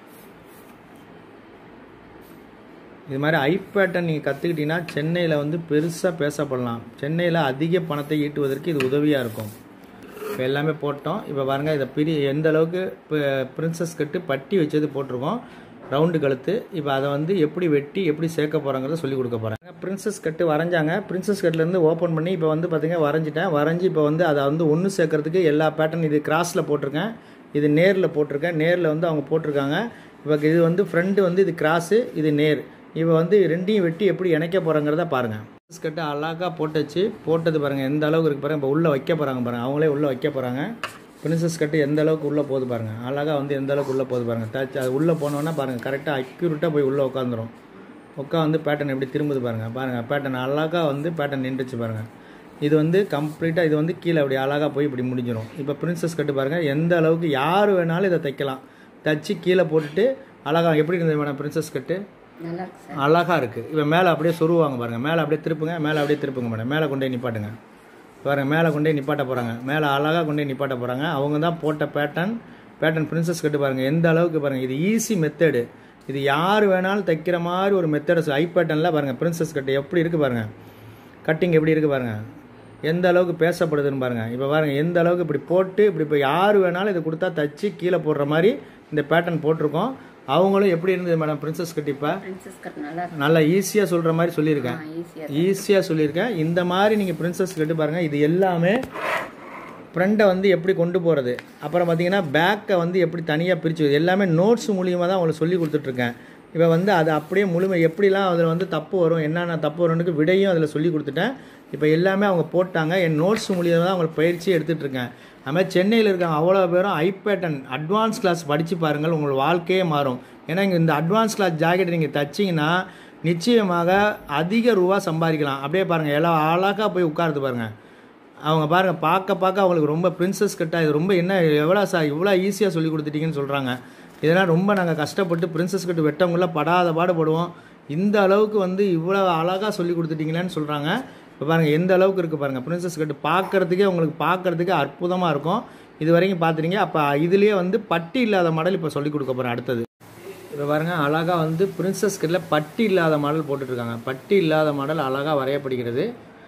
இது மாதிரி ஐ பேட்டர்ன் நீங்கள் கற்றுக்கிட்டீங்கன்னா சென்னையில் வந்து பெருசாக பேசப்படலாம் சென்னையில் அதிக பணத்தை ஈட்டுவதற்கு இது உதவியாக இருக்கும் இப்போ எல்லாமே போட்டோம் இப்போ பாருங்கள் இதை பிரி எந்த அளவுக்கு இப்போ பிரின்சஸ் கட்டு பட்டி வச்சது போட்டிருக்கோம் ரவுண்டு கழுத்து இப்போ அதை வந்து எப்படி வெட்டி எப்படி சேர்க்க போகிறாங்கிறத சொல்லி கொடுக்க போகிறாங்க பிரின்சஸ் கட்டு வரைஞ்சாங்க பிரின்சஸ் கட்லேருந்து ஓப்பன் பண்ணி இப்போ வந்து பார்த்தீங்கன்னா வரைஞ்சிட்டேன் வரைஞ்சி இப்போ வந்து அதை வந்து ஒன்று சேர்க்கறதுக்கு எல்லா பேட்டர்ன் இது கிராஸில் போட்டிருக்கேன் இது நேரில் போட்டிருக்கேன் நேரில் வந்து அவங்க போட்டிருக்காங்க இப்போ இது வந்து ஃப்ரண்ட்டு வந்து இது கிராஸு இது நேர் இப்போ வந்து ரெண்டையும் வெட்டி எப்படி இணைக்க போகிறாங்கிறத பாருங்கள் பிரின்சஸ் கட்டு அழகாக போட்டுச்சு போட்டது பாருங்கள் எந்த அளவுக்கு இருக்கு பாருங்கள் இப்போ உள்ளே வைக்க போகிறாங்க பாருங்கள் அவங்களே உள்ளே வைக்க போகிறாங்க பிரின்சஸ் கட்டு எந்த அளவுக்கு உள்ளே போகுது பாருங்கள் அழகாக வந்து எந்த அளவுக்கு உள்ளே போகுது பாருங்கள் தச்சு அது உள்ளே போனோன்னா பாருங்கள் கரெக்டாக அக்யூரேட்டாக போய் உள்ளே உட்காந்துரும் உட்காந்து பேட்டர்ன் எப்படி திரும்புது பாருங்கள் பாருங்கள் பேட்டர்ன் அழகாக வந்து பேட்டர்ன் நின்றுச்சு பாருங்கள் இது வந்து கம்ப்ளீட்டாக இது வந்து கீழே அப்படி அழகாக போய் இப்படி முடிஞ்சிடும் இப்போ பிரின்சஸ் கட்டு பாருங்கள் எந்த அளவுக்கு யார் வேணாலும் இதை தைக்கலாம் தச்சு கீழே போட்டுட்டு அழகாக எப்படி இருந்தது மேடம் பிரின்சஸ் கட்டு நல்லா இருக்கு சார் அழகாக இருக்குது இப்போ மேலே அப்படியே சொருவாங்க பாருங்கள் மேலே அப்படியே திருப்புங்க மேலே அப்படியே திருப்புங்க மேடம் மேலே கொண்டு போய் நிப்பாட்டுங்க பாருங்க மேலே கொண்டு போய் நிப்பாட்ட போகிறாங்க மேலே அழகாக கொண்டு போய் நிப்பாட்ட போகிறாங்க அவங்க தான் போட்ட பேட்டர்ன் பேட்டர்ன் பிரின்சஸ் கட்டு பாருங்கள் எந்த அளவுக்கு பாருங்கள் இது ஈஸி மெத்தடு இது யார் வேணாலும் தைக்கிற மாதிரி ஒரு மெத்தடு ஐ பேட்டர்னில் பாருங்கள் பிரின்சஸ் கட்டு எப்படி இருக்குது பாருங்கள் கட்டிங் எப்படி இருக்குது பாருங்கள் எந்த அளவுக்கு பேசப்படுதுன்னு பாருங்கள் இப்போ பாருங்கள் எந்த அளவுக்கு இப்படி போட்டு இப்படி இப்போ யார் வேணாலும் இதை கொடுத்தா தச்சு கீழே போடுற மாதிரி இந்த பேட்டர்ன் போட்டிருக்கோம் அவங்களும் எப்படி இருந்தது மேடம் பிரின்சஸ் கட்டு இப்போ பிரின்சஸ் கட் நல்லா இருக்கு நல்லா ஈஸியாக சொல்கிற மாதிரி சொல்லியிருக்கேன் ஈஸியாக ஈஸியாக சொல்லியிருக்கேன் இந்த மாதிரி நீங்கள் பிரின்சஸ் கட்டு பாருங்கள் இது எல்லாமே ஃப்ரண்ட்டை வந்து எப்படி கொண்டு போகிறது அப்புறம் பார்த்தீங்கன்னா பேக்கை வந்து எப்படி தனியாக பிரித்து எல்லாமே நோட்ஸ் மூலியமாக தான் உங்களுக்கு சொல்லி கொடுத்துட்ருக்கேன் இப்போ வந்து அது அப்படியே முழுமை எப்படிலாம் அதில் வந்து தப்பு வரும் என்னென்ன தப்பு வரும்னுக்கு விடையும் அதில் சொல்லி கொடுத்துட்டேன் இப்போ எல்லாமே அவங்க போட்டாங்க என் நோட்ஸ் மூலியமாக தான் அவங்களுக்கு பயிற்சி எடுத்துகிட்டு இருக்கேன் அது மாதிரி சென்னையில் இருக்காங்க அவ்வளோ பேரும் ஐபேட்டன் அட்வான்ஸ் கிளாஸ் படித்து பாருங்கள் உங்கள் வாழ்க்கையே மாறும் ஏன்னா இங்கே இந்த அட்வான்ஸ் கிளாஸ் ஜாக்கெட் நீங்கள் தைச்சிங்கன்னா நிச்சயமாக அதிக ரூபா சம்பாதிக்கலாம் அப்படியே பாருங்கள் எல்லாம் அழகாக போய் உட்காருது பாருங்கள் அவங்க பாருங்கள் பார்க்க பார்க்க அவங்களுக்கு ரொம்ப பிரின்சஸ் கட்டாக இது ரொம்ப என்ன எவ்வளோ சார் இவ்வளோ ஈஸியாக சொல்லி கொடுத்துட்டீங்கன்னு சொல்கிறாங்க இதெல்லாம் ரொம்ப நாங்கள் கஷ்டப்பட்டு பிரின்சஸ் கட்டு வெட்டவங்கள படாத பாடுபடுவோம் இந்த அளவுக்கு வந்து இவ்வளோ அழகாக சொல்லி கொடுத்துட்டீங்களேன்னு சொல்கிறாங்க இப்போ பாருங்கள் எந்த அளவுக்கு இருக்குது பாருங்கள் பிரின்சஸ் கட்டு பார்க்குறதுக்கே உங்களுக்கு பார்க்குறதுக்கே அற்புதமாக இருக்கும் இது வரைக்கும் பார்த்துட்டீங்க அப்போ இதுலேயே வந்து பட்டி இல்லாத மாடல் இப்போ சொல்லி கொடுக்க போகிறேன் அடுத்தது இப்போ பாருங்கள் அழகாக வந்து பிரின்சஸ் கட்டில் பட்டி இல்லாத மாடல் போட்டுட்ருக்காங்க பட்டி இல்லாத மாடல் அழகாக வரையப்படுகிறது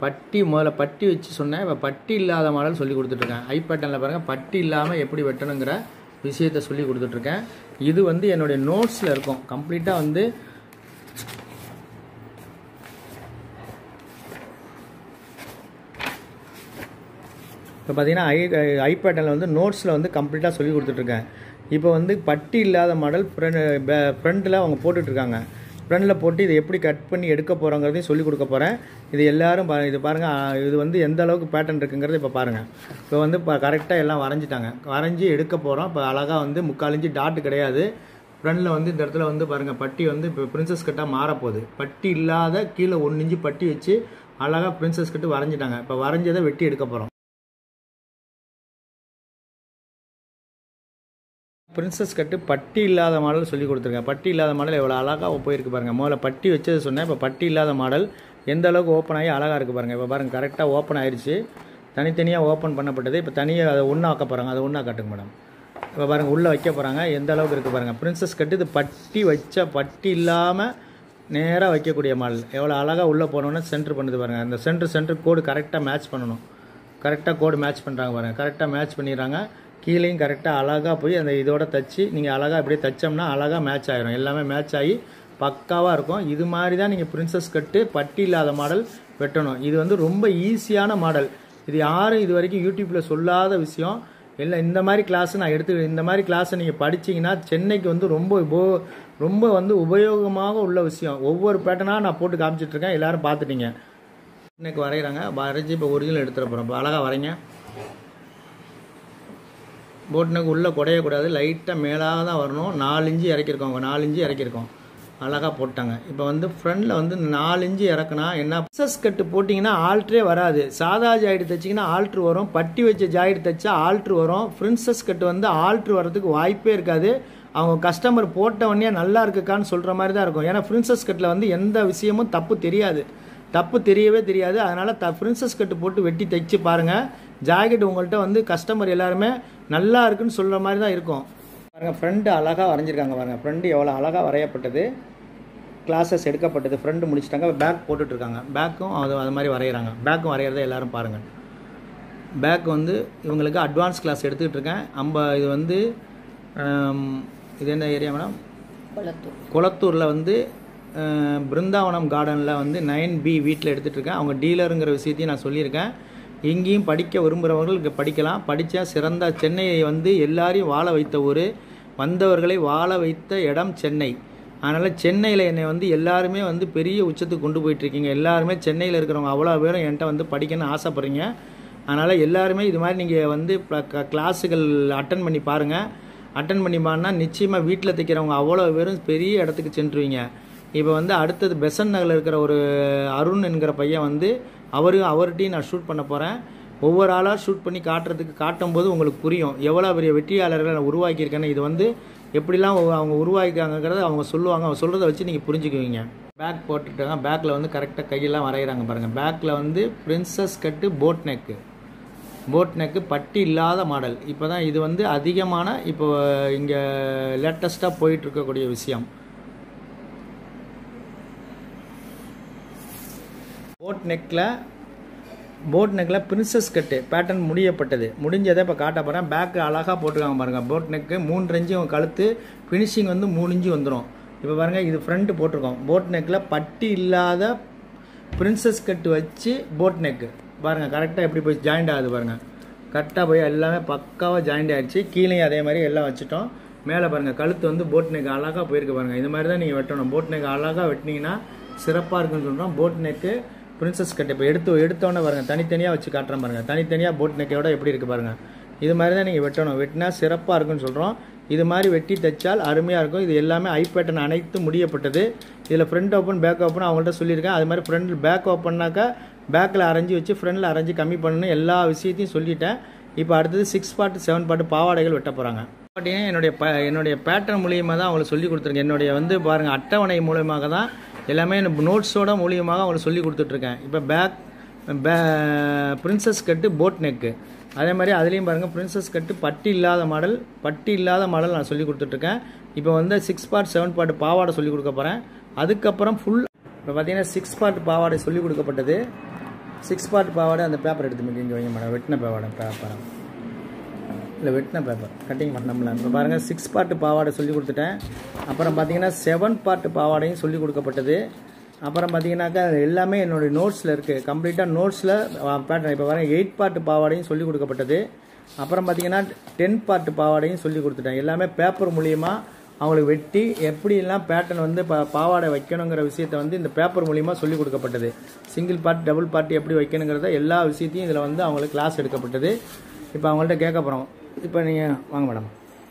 பட்டி முதல்ல பட்டி வச்சு சொன்னேன் இப்போ பட்டி இல்லாத மாடல் சொல்லி கொடுத்துட்ருக்கேன் ஐ பேட்டர்னில் பாருங்கள் பட்டி இல்லாமல் எப்படி வெட்டணுங்கிற விஷயத்தை சொல்லி கொடுத்துட்ருக்கேன் இது வந்து என்னுடைய நோட்ஸில் இருக்கும் கம்ப்ளீட்டாக வந்து இப்போ பார்த்தீங்கன்னா ஐ ஐ பேட்டர்னில் வந்து நோட்ஸில் வந்து கம்ப்ளீட்டாக சொல்லி கொடுத்துட்ருக்கேன் இப்போ வந்து பட்டி இல்லாத மாடல் ஃப்ரண்ட்டில் அவங்க போட்டுட்ருக்காங்க ஃப்ரண்டில் போட்டு இதை எப்படி கட் பண்ணி எடுக்க போகிறோங்கிறதையும் சொல்லி கொடுக்க போகிறேன் இது எல்லாரும் பா இது பாருங்கள் இது வந்து எந்த அளவுக்கு பேட்டர்ன் இருக்குங்கிறது இப்போ பாருங்கள் இப்போ வந்து இப்போ கரெக்டாக எல்லாம் வரைஞ்சிட்டாங்க வரைஞ்சி எடுக்க போகிறோம் இப்போ அழகாக வந்து முக்கால் இன்ச்சு டாட்டு கிடையாது ஃப்ரண்டில் வந்து இந்த இடத்துல வந்து பாருங்கள் பட்டி வந்து இப்போ பிரின்சஸ் கட்டாக மாறப்போகுது பட்டி இல்லாத கீழே ஒன்று இன்ச்சு பட்டி வச்சு அழகாக பிரின்சஸ் கட்டு வரைஞ்சிட்டாங்க இப்போ வரைஞ்சதை வெட்டி எடுக்க போகிறோம் பிரின்சஸ் கட்டு பட்டி இல்லாத மாடல் சொல்லி கொடுத்துருக்கேன் பட்டி இல்லாத மாடல் எவ்வளோ அழகாக போயிருக்கு பாருங்கள் முதல்ல பட்டி வச்சது சொன்னேன் இப்போ பட்டி இல்லாத மாடல் எந்த அளவுக்கு ஓப்பன் ஆகி அழகாக இருக்குது பாருங்கள் இப்போ பாருங்கள் கரெக்டாக ஓப்பன் ஆயிடுச்சு தனித்தனியாக ஓப்பன் பண்ணப்பட்டது இப்போ தனியாக அதை ஒன்றா ஆக்க போகிறாங்க அதை ஒன்றா காட்டுங்க மேடம் இப்போ பாருங்கள் உள்ளே வைக்க போகிறாங்க எந்த அளவுக்கு இருக்குது பாருங்கள் பிரின்சஸ் கட்டு இது பட்டி வச்ச பட்டி இல்லாமல் நேராக வைக்கக்கூடிய மாடல் எவ்வளோ அழகாக உள்ளே போனோன்னே சென்டர் பண்ணுது பாருங்கள் அந்த சென்டர் சென்டர் கோடு கரெக்டாக மேட்ச் பண்ணணும் கரெக்டாக கோடு மேட்ச் பண்ணுறாங்க பாருங்கள் கரெக்டாக மேட்ச் பண்ணிடுறாங்க கீழேயும் கரெக்டாக அழகாக போய் அந்த இதோட தச்சு நீங்கள் அழகாக அப்படியே தச்சோம்னா அழகாக மேட்ச் ஆகிரும் எல்லாமே மேட்ச் ஆகி பக்காவாக இருக்கும் இது மாதிரி தான் நீங்கள் பிரின்சஸ் கட்டு பட்டி இல்லாத மாடல் வெட்டணும் இது வந்து ரொம்ப ஈஸியான மாடல் இது யாரும் இது வரைக்கும் யூடியூப்பில் சொல்லாத விஷயம் இல்லை இந்த மாதிரி கிளாஸ் நான் எடுத்து இந்த மாதிரி கிளாஸை நீங்கள் படிச்சீங்கன்னா சென்னைக்கு வந்து ரொம்ப உபோ ரொம்ப வந்து உபயோகமாக உள்ள விஷயம் ஒவ்வொரு பேட்டர்னாக நான் போட்டு காமிச்சிட்ருக்கேன் எல்லாரும் பார்த்துட்டீங்க இன்னைக்கு வரைகிறாங்க வரைஞ்சி இப்போ ஒரிஜினல் எடுத்துகிற போகிறோம் இப்போ அழகாக வரைங்க போட்னுக்கு உள்ளே குடையக்கூடாது லைட்டாக மேலாக தான் வரணும் நாலு இன்ச்சு இறக்கிருக்கோம் நாலு இன்ச்சு இறக்கிருக்கோம் அழகாக போட்டாங்க இப்போ வந்து ஃப்ரண்டில் வந்து நாலு இன்ச்சு இறக்குனா என்ன பிசஸ் கட்டு போட்டிங்கன்னா ஆல்ட்ரே வராது சாதா ஜாயிடு தைச்சிங்கன்னா ஆல்ட்ரு வரும் பட்டி வச்ச ஜாயிடு தைச்சா ஆல்ட்ரு வரும் பிரின்சஸ் கட்டு வந்து ஆல்ட்ரு வர்றதுக்கு வாய்ப்பே இருக்காது அவங்க கஸ்டமர் போட்ட உடனே நல்லா இருக்குக்கான்னு சொல்கிற மாதிரி தான் இருக்கும் ஏன்னா பிரின்சஸ் கட்டில் வந்து எந்த விஷயமும் தப்பு தெரியாது தப்பு தெரியவே தெரியாது அதனால் த பிரின்சஸ் கட்டு போட்டு வெட்டி தைச்சு பாருங்கள் ஜாக்கெட் உங்கள்கிட்ட வந்து கஸ்டமர் எல்லாருமே நல்லா இருக்குன்னு சொல்கிற மாதிரி தான் இருக்கும் பாருங்கள் ஃப்ரெண்டு அழகாக வரைஞ்சிருக்காங்க பாருங்கள் ஃப்ரெண்டு எவ்வளோ அழகாக வரையப்பட்டது கிளாஸஸ் எடுக்கப்பட்டது ஃப்ரெண்டு முடிச்சிட்டாங்க பேக் போட்டுட்ருக்காங்க பேக்கும் அது அது மாதிரி வரைகிறாங்க பேக்கும் வரைகிறத எல்லாரும் பாருங்கள் பேக் வந்து இவங்களுக்கு அட்வான்ஸ் கிளாஸ் எடுத்துக்கிட்டு இருக்கேன் அம்ப இது வந்து ஆம், இது என்ன ஏரியா மேடம் குளத்தூர் குளத்தூரில் வந்து அஹ், பிருந்தாவனம் கார்டனில் வந்து நைன் பி வீட்டில் எடுத்துகிட்டு இருக்கேன் அவங்க டீலருங்கிற விஷயத்தையும் நான் சொல்லியிருக்கேன் இங்கேயும் படிக்க விரும்புகிறவர்கள் இங்கே படிக்கலாம் படித்தா சிறந்த சென்னையை வந்து எல்லாரையும் வாழ வைத்த ஊர் வந்தவர்களை வாழ வைத்த இடம் சென்னை அதனால் சென்னையில் என்னை வந்து எல்லாருமே வந்து பெரிய உச்சத்துக்கு கொண்டு போயிட்டுருக்கீங்க எல்லாருமே சென்னையில் இருக்கிறவங்க அவ்வளோ பேரும் என்கிட்ட வந்து படிக்கணும்னு ஆசைப்பட்றீங்க அதனால் எல்லாருமே இது மாதிரி நீங்கள் வந்து கிளாஸுகள் அட்டன் பண்ணி பாருங்கள் அட்டன் பண்ணி பாருன்னா நிச்சயமாக வீட்டில் தைக்கிறவங்க அவ்வளோ பேரும் பெரிய இடத்துக்கு சென்றுவீங்க இப்போ வந்து அடுத்தது பெசன் நகரில் இருக்கிற ஒரு அருண் என்கிற பையன் வந்து அவரும் அவர்கிட்டையும் நான் ஷூட் பண்ண போகிறேன் ஒவ்வொரு ஆளாக ஷூட் பண்ணி காட்டுறதுக்கு காட்டும்போது உங்களுக்கு புரியும் எவ்வளோ பெரிய வெற்றியாளர்களை நான் உருவாக்கியிருக்கேன்னு இது வந்து எப்படிலாம் ஒ- அவங்க உருவாக்கிக்காங்கிறத அவங்க சொல்லுவாங்க அவங்க சொல்கிறத வச்சு நீங்கள் புரிஞ்சுக்குவீங்க பேக் போட்டுட்டாங்க பேக்கில் வந்து கரெக்டாக கையெல்லாம் வரைகிறாங்க பாருங்கள் பேக்கில் வந்து princess cut boat neck boat neck பட்டி இல்லாத மாடல் இப்போ தான் இது வந்து அதிகமான இப்போ இங்கே லேட்டஸ்ட்டாக போயிட்டு இருக்கக்கூடிய விஷயம் போட் நெக்கில் போட் நெக்கில் பிரின்சஸ் கட்டு பேட்டர்ன் முடியப்பட்டது முடிஞ்சதை இப்போ காட்ட போகிறேன் பேக்கு அழகாக போட்டுருக்காங்க பாருங்கள் போட் நெக்கு மூன்று இன்ச்சு கழுத்து ஃபினிஷிங் வந்து மூணு இன்ச்சு வந்துடும் இப்போ பாருங்கள் இது ஃப்ரண்ட்டு போட்டிருக்கோம் போட் நெக்கில் பட்டி இல்லாத பிரின்சஸ் கட்டு வச்சு போட் நெக்கு பாருங்கள் கரெக்டாக எப்படி போய் ஜாயிண்ட் ஆகுது பாருங்கள் கரெக்டாக போய் எல்லாமே பக்காவாக ஜாயிண்ட் ஆயிடுச்சு கீழேயும் அதே மாதிரி எல்லாம் வச்சுட்டோம் மேலே பாருங்கள் கழுத்து வந்து போட் நெக் அழகாக போயிருக்கு பாருங்கள் இது மாதிரி தான் நீங்கள் வெட்டணும் போட் நெக் அழகாக வெட்டினீங்கன்னா சிறப்பாக இருக்குன்னு சொல்கிறோம் போட் நெக்கு பிரின்சஸ் கட் இப்போ எடுத்து எடுத்தோன்னே பாருங்கள் தனித்தனியாக வச்சு காட்டுறேன் பாருங்கள் தனித்தனியாக போட் நெக்கையோட எப்படி இருக்குது பாருங்கள் இது மாதிரி தான் நீங்கள் வெட்டணும் வெட்டினா சிறப்பாக இருக்குன்னு சொல்கிறோம் இது மாதிரி வெட்டி தைச்சால் அருமையாக இருக்கும் இது எல்லாமே ஐ பேட்டர்ன் அனைத்து முடியப்பட்டது இதில் ஃப்ரண்ட் ஓப்பன் பேக் ஓப்பன் அவங்கள்ட்ட சொல்லியிருக்கேன் அது மாதிரி ஃப்ரண்ட் பேக் ஓப்பன்னாக்கா பேக்கில் அரைஞ்சி வச்சு ஃப்ரண்டில் அரைஞ்சி கம்மி பண்ணணும் எல்லா விஷயத்தையும் சொல்லிட்டேன் இப்போ அடுத்தது சிக்ஸ் பார்ட் செவன் பார்ட் பாவாடைகள் வெட்ட போகிறாங்க பார்த்தீங்கன்னா என்னுடைய ப என்னுடைய பேட்டர்ன் மூலியமாக தான் அவங்களுக்கு சொல்லி கொடுத்துருக்கேன் என்னுடைய வந்து பாருங்கள் அட்டவணை மூலியமாக தான் எல்லாமே நோட்ஸோட மூலியமாக அவங்களுக்கு சொல்லி கொடுத்துட்ருக்கேன் இப்போ பேக் பே பிரின்சஸ் கட்டு போட் நெக்கு அதே மாதிரி அதுலேயும் பாருங்கள் பிரின்சஸ் கட்டு பட்டி இல்லாத மாடல் பட்டி இல்லாத மாடல் நான் சொல்லி கொடுத்துட்ருக்கேன் இப்போ வந்து சிக்ஸ் பார்ட் செவன் பார்ட் பாவாடை சொல்லி கொடுக்க போகிறேன் அதுக்கப்புறம் ஃபுல் இப்போ பார்த்தீங்கன்னா சிக்ஸ் பார்ட் பாவாடை சொல்லி கொடுக்கப்பட்டது சிக்ஸ் பார்ட் பாவாடை அந்த பேப்பர் எடுத்து மிக்க இங்கே வைங்க மேடம் வெட்டின பாவாடை பேப்பர் இல்லை வெட்டின பேப்பர் கட்டிங் பண்ணோம்ல இப்போ பாருங்கள் சிக்ஸ் பார்ட் பாவாடை சொல்லி கொடுத்துட்டேன் அப்புறம் பார்த்தீங்கன்னா செவன் பார்ட் பாவாடையும் சொல்லி கொடுக்கப்பட்டது அப்புறம் பார்த்தீங்கன்னாக்கா எல்லாமே என்னுடைய நோட்ஸில் இருக்குது கம்ப்ளீட்டாக நோட்ஸில் பேட்டர்ன் இப்போ பாருங்கள் எயிட் பார்ட் பாவாடையும் சொல்லி கொடுக்கப்பட்டது அப்புறம் பார்த்தீங்கன்னா டென் பார்ட் பாவாடையும் சொல்லி கொடுத்துட்டேன் எல்லாமே பேப்பர் மூலியமாக அவங்களுக்கு வெட்டி எப்படியெல்லாம் பேட்டர்ன் வந்து பா பாவாடை வைக்கணுங்கிற விஷயத்தை வந்து இந்த பேப்பர் மூலியமாக சொல்லி கொடுக்கப்பட்டது சிங்கிள் பார்ட் டபுள் பார்ட் எப்படி வைக்கணுங்கிறத எல்லா விஷயத்தையும் இதில் வந்து அவங்களுக்கு கிளாஸ் எடுக்கப்பட்டது இப்போ அவங்கள்ட்ட கேட்க போகிறோம் இப்போ நீங்கள் வாங்க மேடம்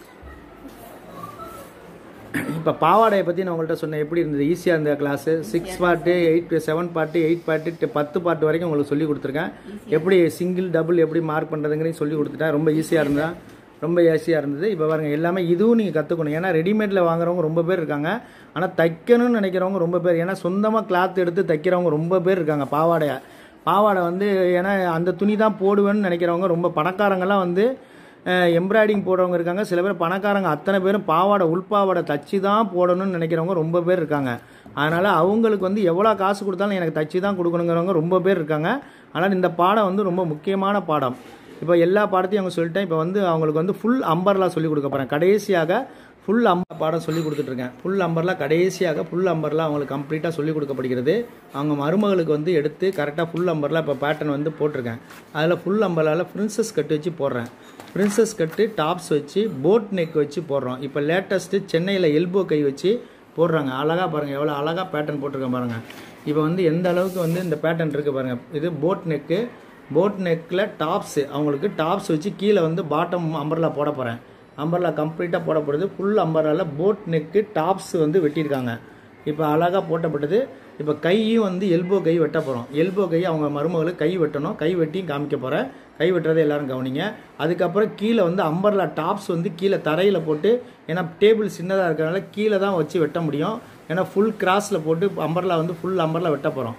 இப்போ பாவாடையை பற்றி நான் உங்கள்கிட்ட சொன்னேன் எப்படி இருந்தது ஈஸியாக இருந்த class six part eight seven part eight part பத்து பார்ட் வரைக்கும் உங்களுக்கு சொல்லி கொடுத்துருக்கேன் எப்படி சிங்கிள் டபுள் எப்படி மார்க் பண்ணுறதுங்கிறதையும் சொல்லி கொடுத்துட்டேன் ரொம்ப ஈஸியாக இருந்தா ரொம்ப ஈஸியாக இருந்தது இப்போ பாருங்கள் எல்லாமே இதுவும் நீங்கள் கற்றுக்கணும் ஏன்னா ரெடிமேடில் வாங்குறவங்க ரொம்ப பேர் இருக்காங்க ஆனால் தைக்கணும்னு நினைக்கிறவங்க ரொம்ப பேர் ஏன்னா சொந்தமாக கிளாத் எடுத்து தைக்கிறவங்க ரொம்ப பேர் இருக்காங்க பாவாடையை பாவாடை வந்து ஏன்னா அந்த துணி தான் போடுவேன்னு நினைக்கிறவங்க ரொம்ப பணக்காரங்கெல்லாம் வந்து எம்ப்ராய்டிங் போடுறவங்க இருக்காங்க சில பேர் பணக்காரங்க அத்தனை பேரும் பாவாடை உள்பாவாடை தச்சு தான் போடணும்னு நினைக்கிறவங்க ரொம்ப பேர் இருக்காங்க அதனால் அவங்களுக்கு வந்து எவ்வளோ காசு கொடுத்தாலும் எனக்கு தச்சு தான் கொடுக்கணுங்கிறவங்க ரொம்ப பேர் இருக்காங்க ஆனால் இந்த பாடம் வந்து ரொம்ப முக்கியமான பாடம் இப்போ எல்லா பாடத்தையும் அவங்க சொல்லிட்டேன் இப்போ வந்து அவங்களுக்கு வந்து ஃபுல் அம்பர்லா சொல்லி கொடுக்க போகிறேன் கடைசியாக ஃபுல் அம்பர் பாடம் சொல்லி கொடுத்துட்ருக்கேன் ஃபுல் அம்பர்லா கடைசியாக ஃபுல் அம்பர்லா அவங்களுக்கு கம்ப்ளீட்டாக சொல்லி கொடுக்கப்படுகிறது அவங்க மருமகளுக்கு வந்து எடுத்து கரெக்டாக ஃபுல் அம்பர்லா இப்போ பேட்டர்ன் வந்து போட்டிருக்கேன் அதில் ஃபுல் அம்பர்லாவில் பிரின்சஸ் கட்டு வச்சு போடுறேன் பிரின்சஸ் கட்டு டாப்ஸ் வச்சு போட் நெக் வச்சு போடுறோம் இப்போ லேட்டஸ்ட்டு சென்னையில் எல்போ கை வச்சு போடுறாங்க அழகாக பாருங்கள் எவ்வளோ அழகாக பேட்டர்ன் போட்டிருக்கேன் பாருங்கள் இப்போ வந்து எந்த அளவுக்கு வந்து இந்த பேட்டர்ன் இருக்குது பாருங்கள் இது போட் நெக்கு போட் நெக்கில் டாப்ஸு அவங்களுக்கு டாப்ஸ் வச்சு கீழே வந்து பாட்டம் அம்பர்லா போட போகிறேன் அம்பர்லா கம்ப்ளீட்டாக போடப்படுது ஃபுல் அம்பர்லாவில் போட் நெக்கு டாப்ஸ் வந்து வெட்டியிருக்காங்க இப்போ அழகாக போட்டப்பட்டது இப்போ கையும் வந்து எல்போ கை வெட்ட போகிறோம் எல்போ கை அவங்க மருமகளுக்கு கை வெட்டணும் கை வெட்டியும் காமிக்க போகிறேன் கை வெட்டுறதை எல்லாரும் கவனிங்க அதுக்கப்புறம் கீழே வந்து அம்பர்லா டாப்ஸ் வந்து கீழே தரையில் போட்டு ஏன்னா டேபிள் சின்னதாக இருக்கிறனால கீழே தான் வச்சு வெட்ட முடியும் ஏன்னா ஃபுல் கிராஸில் போட்டு அம்பர்லா வந்து ஃபுல் அம்பர்லா வெட்ட போகிறோம்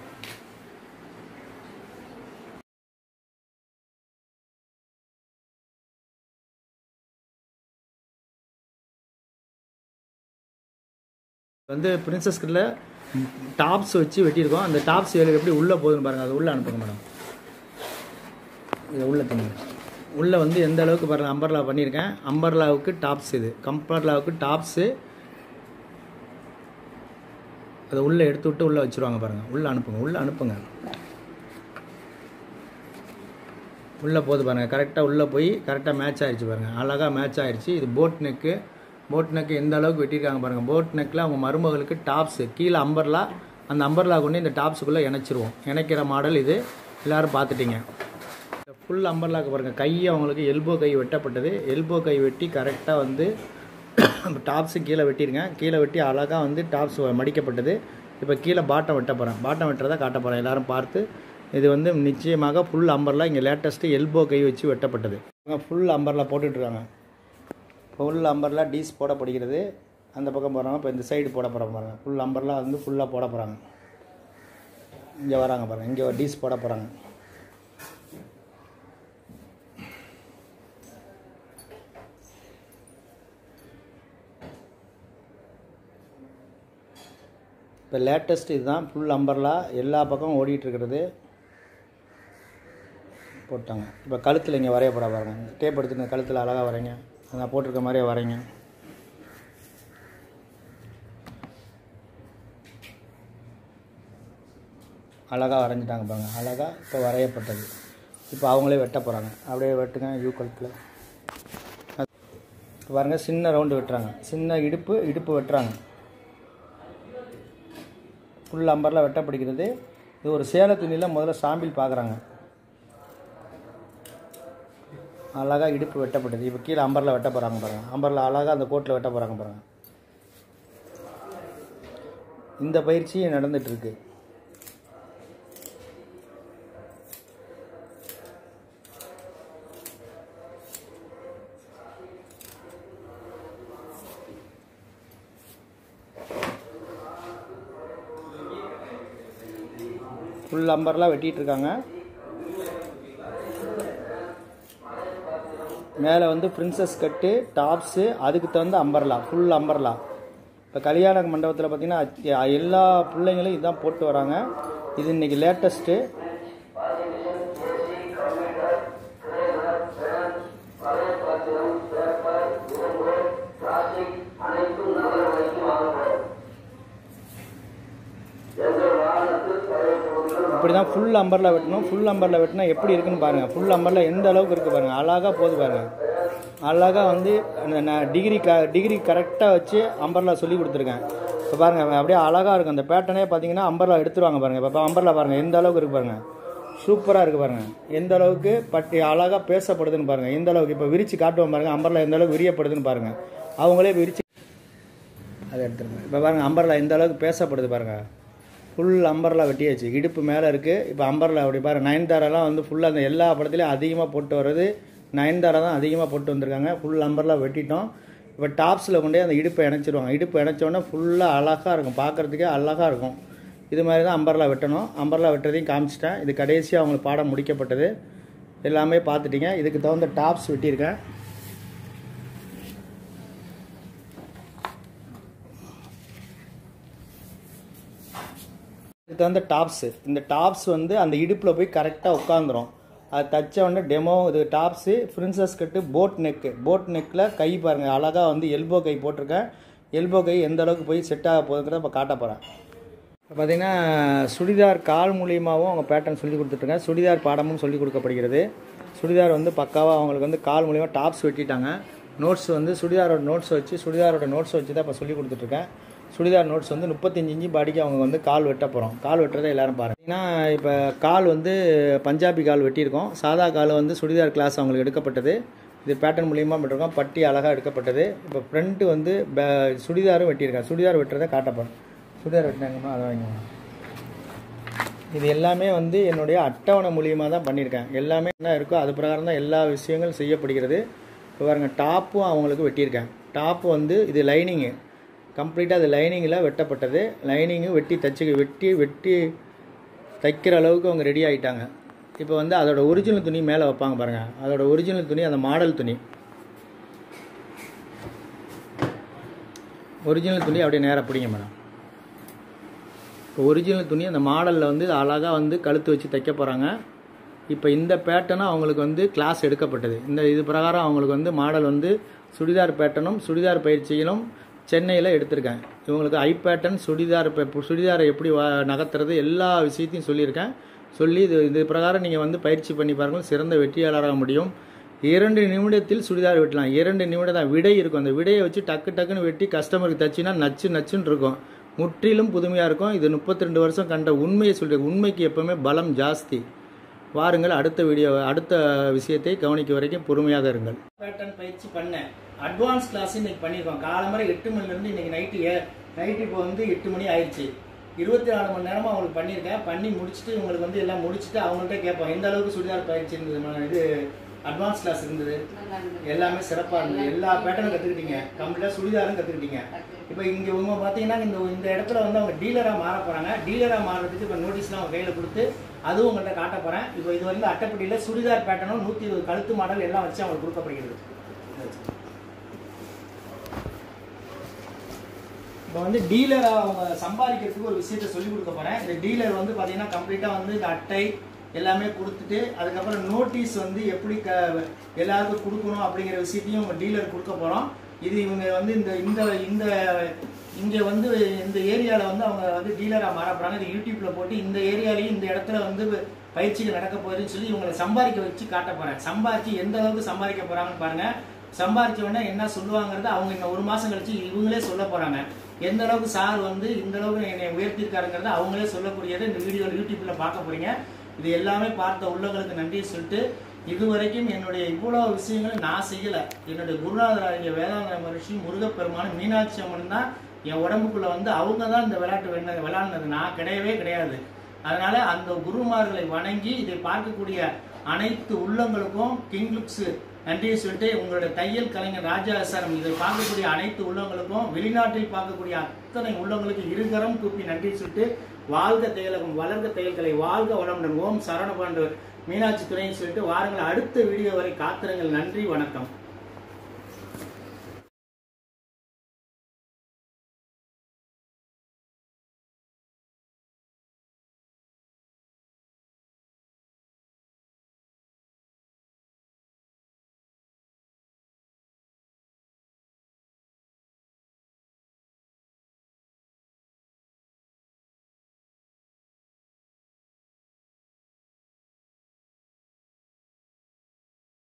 வந்து பிரின்சஸ் கிட்ட டாப்ஸ் வச்சு வெட்டியிருக்கோம் அந்த டாப்ஸ் எப்படி உள்ளே போகுதுன்னு பாருங்கள் அது உள்ளே அனுப்புங்க மேடம் இதை உள்ளே தண்ணுங்க உள்ளே வந்து எந்த அளவுக்கு பாருங்கள் அம்பர்லா பண்ணியிருக்கேன் அம்பர்லாவுக்கு டாப்ஸ் இது கம்பர்லாவுக்கு டாப்ஸு அதை உள்ளே எடுத்து விட்டு உள்ளே வச்சுருவாங்க பாருங்கள் உள்ளே அனுப்புங்க உள்ளே அனுப்புங்க உள்ளே போகுது பாருங்கள் கரெக்டாக உள்ளே போய் கரெக்டாக மேட்ச் ஆயிடுச்சு பாருங்கள் அழகாக மேட்ச் ஆயிடுச்சு இது போட் நெக்கு போட் நெக் எந்த அளவுக்கு வெட்டியிருக்காங்க பாருங்கள் போட் நெக்கில் அவங்க மருமகளுக்கு டாப்ஸு கீழே அம்பர்லா அந்த அம்பர்லா கொண்டு இந்த டாப்ஸுக்குள்ளே இணைச்சிருவோம் இணைக்கிற மாடல் இது எல்லோரும் பார்த்துட்டீங்க ஃபுல் அம்பர்லாக்கு பாருங்கள் கை அவங்களுக்கு எல்போ கை வெட்டப்பட்டது எல்போ கை வெட்டி கரெக்டாக வந்து டாப்ஸு கீழே வெட்டிருங்க கீழே வெட்டி அழகாக வந்து டாப்ஸ் மடிக்கப்பட்டது இப்போ கீழே பாட்டம் வெட்ட போகிறேன் பாட்டம் வெட்டுறதை காட்ட போகிறேன் எல்லாரும் பார்த்து இது வந்து நிச்சயமாக ஃபுல் அம்பர்லா இங்கே லேட்டஸ்ட்டு எல்போ கை வச்சு வெட்டப்பட்டது ஃபுல் அம்பர்லா போட்டுட்ருக்காங்க ஃபுல் அம்பர்லா டீஸ் போடப்படுகிறது அந்த பக்கம் போகிறாங்க இப்போ இந்த சைடு போட போகிறாங்க பாருங்கள் ஃபுல் அம்பர்லா வந்து ஃபுல்லாக போட போகிறாங்க இங்கே வராங்க பாருங்கள் இங்கே ஒரு டீஸ் போட போகிறாங்க இப்போ லேட்டஸ்ட் இதுதான் ஃபுல் அம்பர்லா எல்லா பக்கமும் ஓடிட்டு இருக்கிறது போட்டாங்க இப்போ கழுத்தில் இங்கே வரைய போட பாருங்க டேப் எடுத்துட்டு கழுத்தில் அழகாக வரைங்க நான் போட்டிருக்க மாதிரியே வரைங்க அழகாக வரைஞ்சிட்டாங்க பாருங்க அழகாக இப்போ வரையப்பட்டது இப்போ அவங்களே வெட்ட போகிறாங்க அப்படியே வெட்டுங்க யூ கழுத்தில் இப்போ பாருங்க சின்ன ரவுண்டு வெட்டுறாங்க சின்ன இடுப்பு இடுப்பு வெட்டுறாங்க ஃபுல் அம்பரில் வெட்டப்படுகிறது இது ஒரு சேல துணியில் முதல்ல சாம்பிள் பார்க்குறாங்க அழகாக இடுப்பு வெட்டப்பட்டது இப்போ கீழே அம்பரில் வெட்ட போகிறாங்க பாருங்கள் அம்பரில் அழகாக அந்த கோட்டில் வெட்ட போகிறாங்க பாருங்கள் இந்த பயிற்சி நடந்துகிட்ருக்கு ஃபுல் அம்பர்லாம் வெட்டிட்டு இருக்காங்க மேலே வந்து பிரின்சஸ் கட்டு டாப்ஸு அதுக்கு தகுந்த அம்பர்லா ஃபுல் அம்பர்லா இப்போ கல்யாண மண்டபத்தில் பார்த்தீங்கன்னா எல்லா பிள்ளைங்களும் இதுதான் போட்டு வராங்க இது இன்னைக்கு லேட்டஸ்ட்டு இப்படி தான் ஃபுல் அம்பர்லா வெட்டணும் ஃபுல் அம்பர்லா வெட்டினா எப்படி இருக்குன்னு பாருங்கள் ஃபுல் அம்பர்லா எந்த அளவுக்கு இருக்குது பாருங்கள் அழகாக போகுது பாருங்கள் அழகாக வந்து அந்த நான் டிகிரி க டிகிரி கரெக்டாக வச்சு அம்பர்லா சொல்லி கொடுத்துருக்கேன் இப்போ பாருங்கள் அப்படியே அழகாக இருக்கும் அந்த பேட்டர்னே பார்த்தீங்கன்னா அம்பர்லா எடுத்துருவாங்க பாருங்கள் இப்போ அம்பர்லா பாருங்கள் எந்த அளவுக்கு இருக்குது பாருங்கள் சூப்பராக இருக்குது பாருங்கள் எந்த அளவுக்கு பட்டி அழகாக பேசப்படுதுன்னு பாருங்கள் எந்த அளவுக்கு இப்போ விரித்து காட்டுவோம் பாருங்கள் அம்பர்லா எந்த அளவுக்கு விரியப்படுதுன்னு பாருங்கள் அவங்களே விரிச்சு அதை எடுத்துருங்க இப்போ பாருங்கள் அம்பர்லா எந்த அளவுக்கு பேசப்படுது பாருங்கள் ஃபுல் அம்பர்லா வெட்டியாச்சு இடுப்பு மேலே இருக்குது இப்போ அம்பர்லா அப்படி பாருங்க நயன்தாராலாம் வந்து ஃபுல்லாக அந்த எல்லா படத்துலையும் அதிகமாக போட்டு வர்றது நயன்தாரா தான் அதிகமாக போட்டு வந்திருக்காங்க ஃபுல் அம்பர்லா வெட்டிட்டோம் இப்போ டாப்ஸில் கொண்டே அந்த இடுப்பை இணைச்சிருவாங்க இடுப்பு இணைச்சோடனே ஃபுல்லாக அழகாக இருக்கும் பார்க்குறதுக்கே அழகாக இருக்கும் இது மாதிரி தான் அம்பர்லா வெட்டணும் அம்பர்லா வெட்டுறதையும் காமிச்சிட்டேன் இது கடைசியாக அவங்களுக்கு பாடம் முடிக்கப்பட்டது எல்லாமே பார்த்துட்டீங்க இதுக்கு தகுந்த டாப்ஸ் வெட்டியிருக்கேன் இதுக்கு தகுந்த டாப்ஸு இந்த டாப்ஸ் வந்து அந்த இடுப்பில் போய் கரெக்டாக உட்காந்துரும் அது தச்ச உடனே டெமோ இது tops princess cut boat neck boat நெக்கில் கை பாருங்கள் அழகாக வந்து எல்போ கை போட்டிருக்கேன் எல்போ கை எந்த அளவுக்கு போய் செட் ஆக போகுதுங்கிறத இப்போ காட்ட போகிறேன் இப்போ பார்த்தீங்கன்னா சுடிதார் கால் மூலியமாகவும் அவங்க பேட்டர்ன் சொல்லி கொடுத்துட்ருக்கேன் சுடிதார் பாடமும் சொல்லி கொடுக்கப்படுகிறது சுடிதார் வந்து பக்காவாக அவங்களுக்கு வந்து கால் மூலியமாக டாப்ஸ் வெட்டிட்டாங்க நோட்ஸ் வந்து சுடிதாரோட நோட்ஸ் வச்சு சுடிதாரோட நோட்ஸ் வச்சு தான் இப்போ சொல்லி கொடுத்துட்ருக்கேன் சுடிதார் நோட்ஸ் வந்து முப்பத்தஞ்சு இன்ச்சு பாடிக்கு அவங்க வந்து கால் வெட்ட போகிறோம் கால் வெட்டுறதை எல்லாரும் பாருங்கன்னா இப்போ கால் வந்து பஞ்சாபி கால் வெட்டியிருக்கோம் சாதா கால் வந்து சுடிதார் கிளாஸ் அவங்களுக்கு எடுக்கப்பட்டது இது பேட்டர்ன் மூலியமாக பண்ணிருக்கோம் பட்டி அழகாக எடுக்கப்பட்டது இப்போ ஃப்ரண்ட்டு வந்து பே- சுடிதாரும் வெட்டியிருக்கேன் சுடிதார் வெட்டுறதை காட்டப்போகிறேன் சுடிதார் வெட்டினாங்கம்மா அதை வாங்க இது எல்லாமே வந்து என்னுடைய அட்டவணை மூலியமாக தான் பண்ணியிருக்கேன் எல்லாமே என்ன இருக்கோ அது பிரகாரம் தான் எல்லா விஷயங்களும் செய்யப்படுகிறது இப்போ பாருங்க டாப்பும் அவங்களுக்கு வெட்டியிருக்கேன் டாப்பு வந்து இது லைனிங்கு கம்ப்ளீட்டாக அது லைனிங்கில் வெட்டப்பட்டது லைனிங்கு வெட்டி தச்சு வெட்டி வெட்டி தைக்கிற அளவுக்கு அவங்க ரெடி ஆகிட்டாங்க இப்போ வந்து அதோட ஒரிஜினல் துணி மேலே வைப்பாங்க பாருங்கள் அதோட ஒரிஜினல் துணி அந்த மாடல் துணி ஒரிஜினல் துணி அப்படியே நேராக பிடிங்க மேடம் இப்போ ஒரிஜினல் துணி அந்த மாடலில் வந்து அழகாக வந்து கழுத்து வச்சு தைக்க போகிறாங்க இப்போ இந்த பேட்டர்னும் அவங்களுக்கு வந்து கிளாஸ் எடுக்கப்பட்டது இந்த இது பிரகாரம் அவங்களுக்கு வந்து மாடல் வந்து சுடிதார் பேட்டர்னும் சுடிதார் பயிற்சியிலும் சென்னையில் எடுத்திருக்கேன் இவங்களுக்கு ஐ பேட்டர்ன் சுடிதார் ப- சுடிதாரை எப்படி வா நகர்த்துறது எல்லா விஷயத்தையும் சொல்லியிருக்கேன் சொல்லி இது இது பிரகாரம் நீங்கள் வந்து பயிற்சி பண்ணி பாருங்கள் சிறந்த வெற்றியாளராக முடியும் இரண்டு நிமிடத்தில் சுடிதார் வெட்டலாம் இரண்டு நிமிடம் தான் விடை இருக்கும் அந்த விடையை வச்சு டக்கு டக்குன்னு வெட்டி கஸ்டமருக்கு தச்சுனா நச்சு நச்சுன்னு இருக்கும் முற்றிலும் புதுமையாக இருக்கும் இது முப்பத்தி ரெண்டு வருஷம் கண்ட உண்மையை சொல்கிறேன் உண்மைக்கு எப்பவுமே பலம் ஜாஸ்தி வாருங்கள் அடுத்த வீடியோ அடுத்த விஷயத்தை கவனிக்க வரைக்கும் பொறுமையாக இருங்கள் பேட்டர்ன் பயிற்சி பண்ணேன் அட்வான்ஸ் கிளாஸ் இன்னைக்கு பண்ணியிருக்கோம் காலம்பரை எட்டு மணிலேருந்து இன்னைக்கு நைட்டு ஏ நைட்டு இப்போ வந்து எட்டு மணி ஆயிடுச்சு இருபத்தி நாலு மணி நேரமாக அவங்களுக்கு பண்ணியிருக்கேன் பண்ணி முடிச்சுட்டு உங்களுக்கு வந்து எல்லாம் முடிச்சுட்டு அவங்கள்ட்ட கேட்போம் எந்த அளவுக்கு சுடிதார் பயிற்சி இருந்தது ம- இது அட்வான்ஸ் கிளாஸ் இருந்தது எல்லாமே சிறப்பாக இருந்தது எல்லா பேட்டர்னும் கற்றுக்கிட்டீங்க கம்ப்ளீட்டாக சுடிதாரும் கற்றுக்கிட்டீங்க இப்போ இங்கே இவங்க பார்த்தீங்கன்னா இந்த இந்த இடத்துல வந்து அவங்க டீலராக மாற போகிறாங்க டீலராக மாறுறதுக்கு இப்போ நோட்டீஸ்லாம் அவங்க கையில் கொடுத்து அதுவும் உங்கள்கிட்ட காட்ட போகிறேன் இப்போ இது வந்து அட்டைப்பட்டியில் சுடிதார் பேட்டர்னும் நூற்றி இருபது கழுத்து மாடல் எல்லாம் வச்சு அவங்களுக்கு கொடுக்கப்படுகிறது இப்போ வந்து டீலர் அவங்க சம்பாதிக்கிறதுக்கு ஒரு விஷயத்த சொல்லி கொடுக்க போறேன் இந்த டீலர் வந்து பாத்தீங்கன்னா கம்ப்ளீட்டா வந்து இந்த அட்டை எல்லாமே கொடுத்துட்டு அதுக்கப்புறம் நோட்டீஸ் வந்து எப்படி க எல்லாருக்கும் கொடுக்கணும் அப்படிங்கிற விஷயத்தையும் உங்க டீலர் கொடுக்க போறோம் இது இவங்க வந்து இந்த இந்த இந்த இங்க வந்து இந்த ஏரியால வந்து அவங்க வந்து டீலரா மாற போறாங்க இது யூடியூப்ல போட்டு இந்த ஏரியாலையும் இந்த இடத்துல வந்து பயிற்சிகள் நடக்க போகுதுன்னு சொல்லி இவங்களை சம்பாதிக்க வச்சு காட்ட போறேன் சம்பாதிச்சு எந்த அளவுக்கு சம்பாதிக்க போறாங்கன்னு பாருங்க சம்பாதிச்ச உடனே என்ன சொல்லுவாங்கிறது அவங்க இன்னும் ஒரு மாசம் கழிச்சு இவங்களே சொல்ல போறாங்க எந்த அளவுக்கு சார் வந்து இந்த அளவுக்கு என்னை உயர்த்திருக்காருங்கிறத அவங்களே சொல்லக்கூடியதை இந்த வீடியோ யூடியூப்ல பார்க்க போறீங்க இது எல்லாமே பார்த்த உள்ளவங்களுக்கு நன்றியை சொல்லிட்டு இதுவரைக்கும் என்னுடைய இவ்வளவு விஷயங்களை நான் செய்யல என்னுடைய குருநாதராகிய வேதாந்த மகர்ஷி முருகப்பெருமான் மீனாட்சி அம்மன் தான் என் உடம்புக்குள்ள வந்து அவங்க தான் இந்த விளையாட்டு விளையாட விளையாடினது நான் கிடையவே கிடையாது அதனால அந்த குருமார்களை வணங்கி இதை பார்க்கக்கூடிய அனைத்து உள்ளங்களுக்கும் கிங் லுக்ஸ் நன்றியை சொல்லிட்டு உங்களுடைய தையல் கலைஞர் ராஜா எஸ்ஆர்எம் இதை பார்க்கக்கூடிய அனைத்து உள்ளங்களுக்கும் வெளிநாட்டில் பார்க்கக்கூடிய அத்தனை உள்ளங்களுக்கு இருகரம் கூப்பி நன்றி சொல்லிட்டு வாழ்க தையலகம் வளர்க தையல்களை வாழ்க வளமுடன் ஓம் சரவண பாண்டவர் மீனாட்சி துணையை சொல்லிட்டு வாருங்கள் அடுத்த வீடியோ வரை காத்திருங்கள் நன்றி வணக்கம்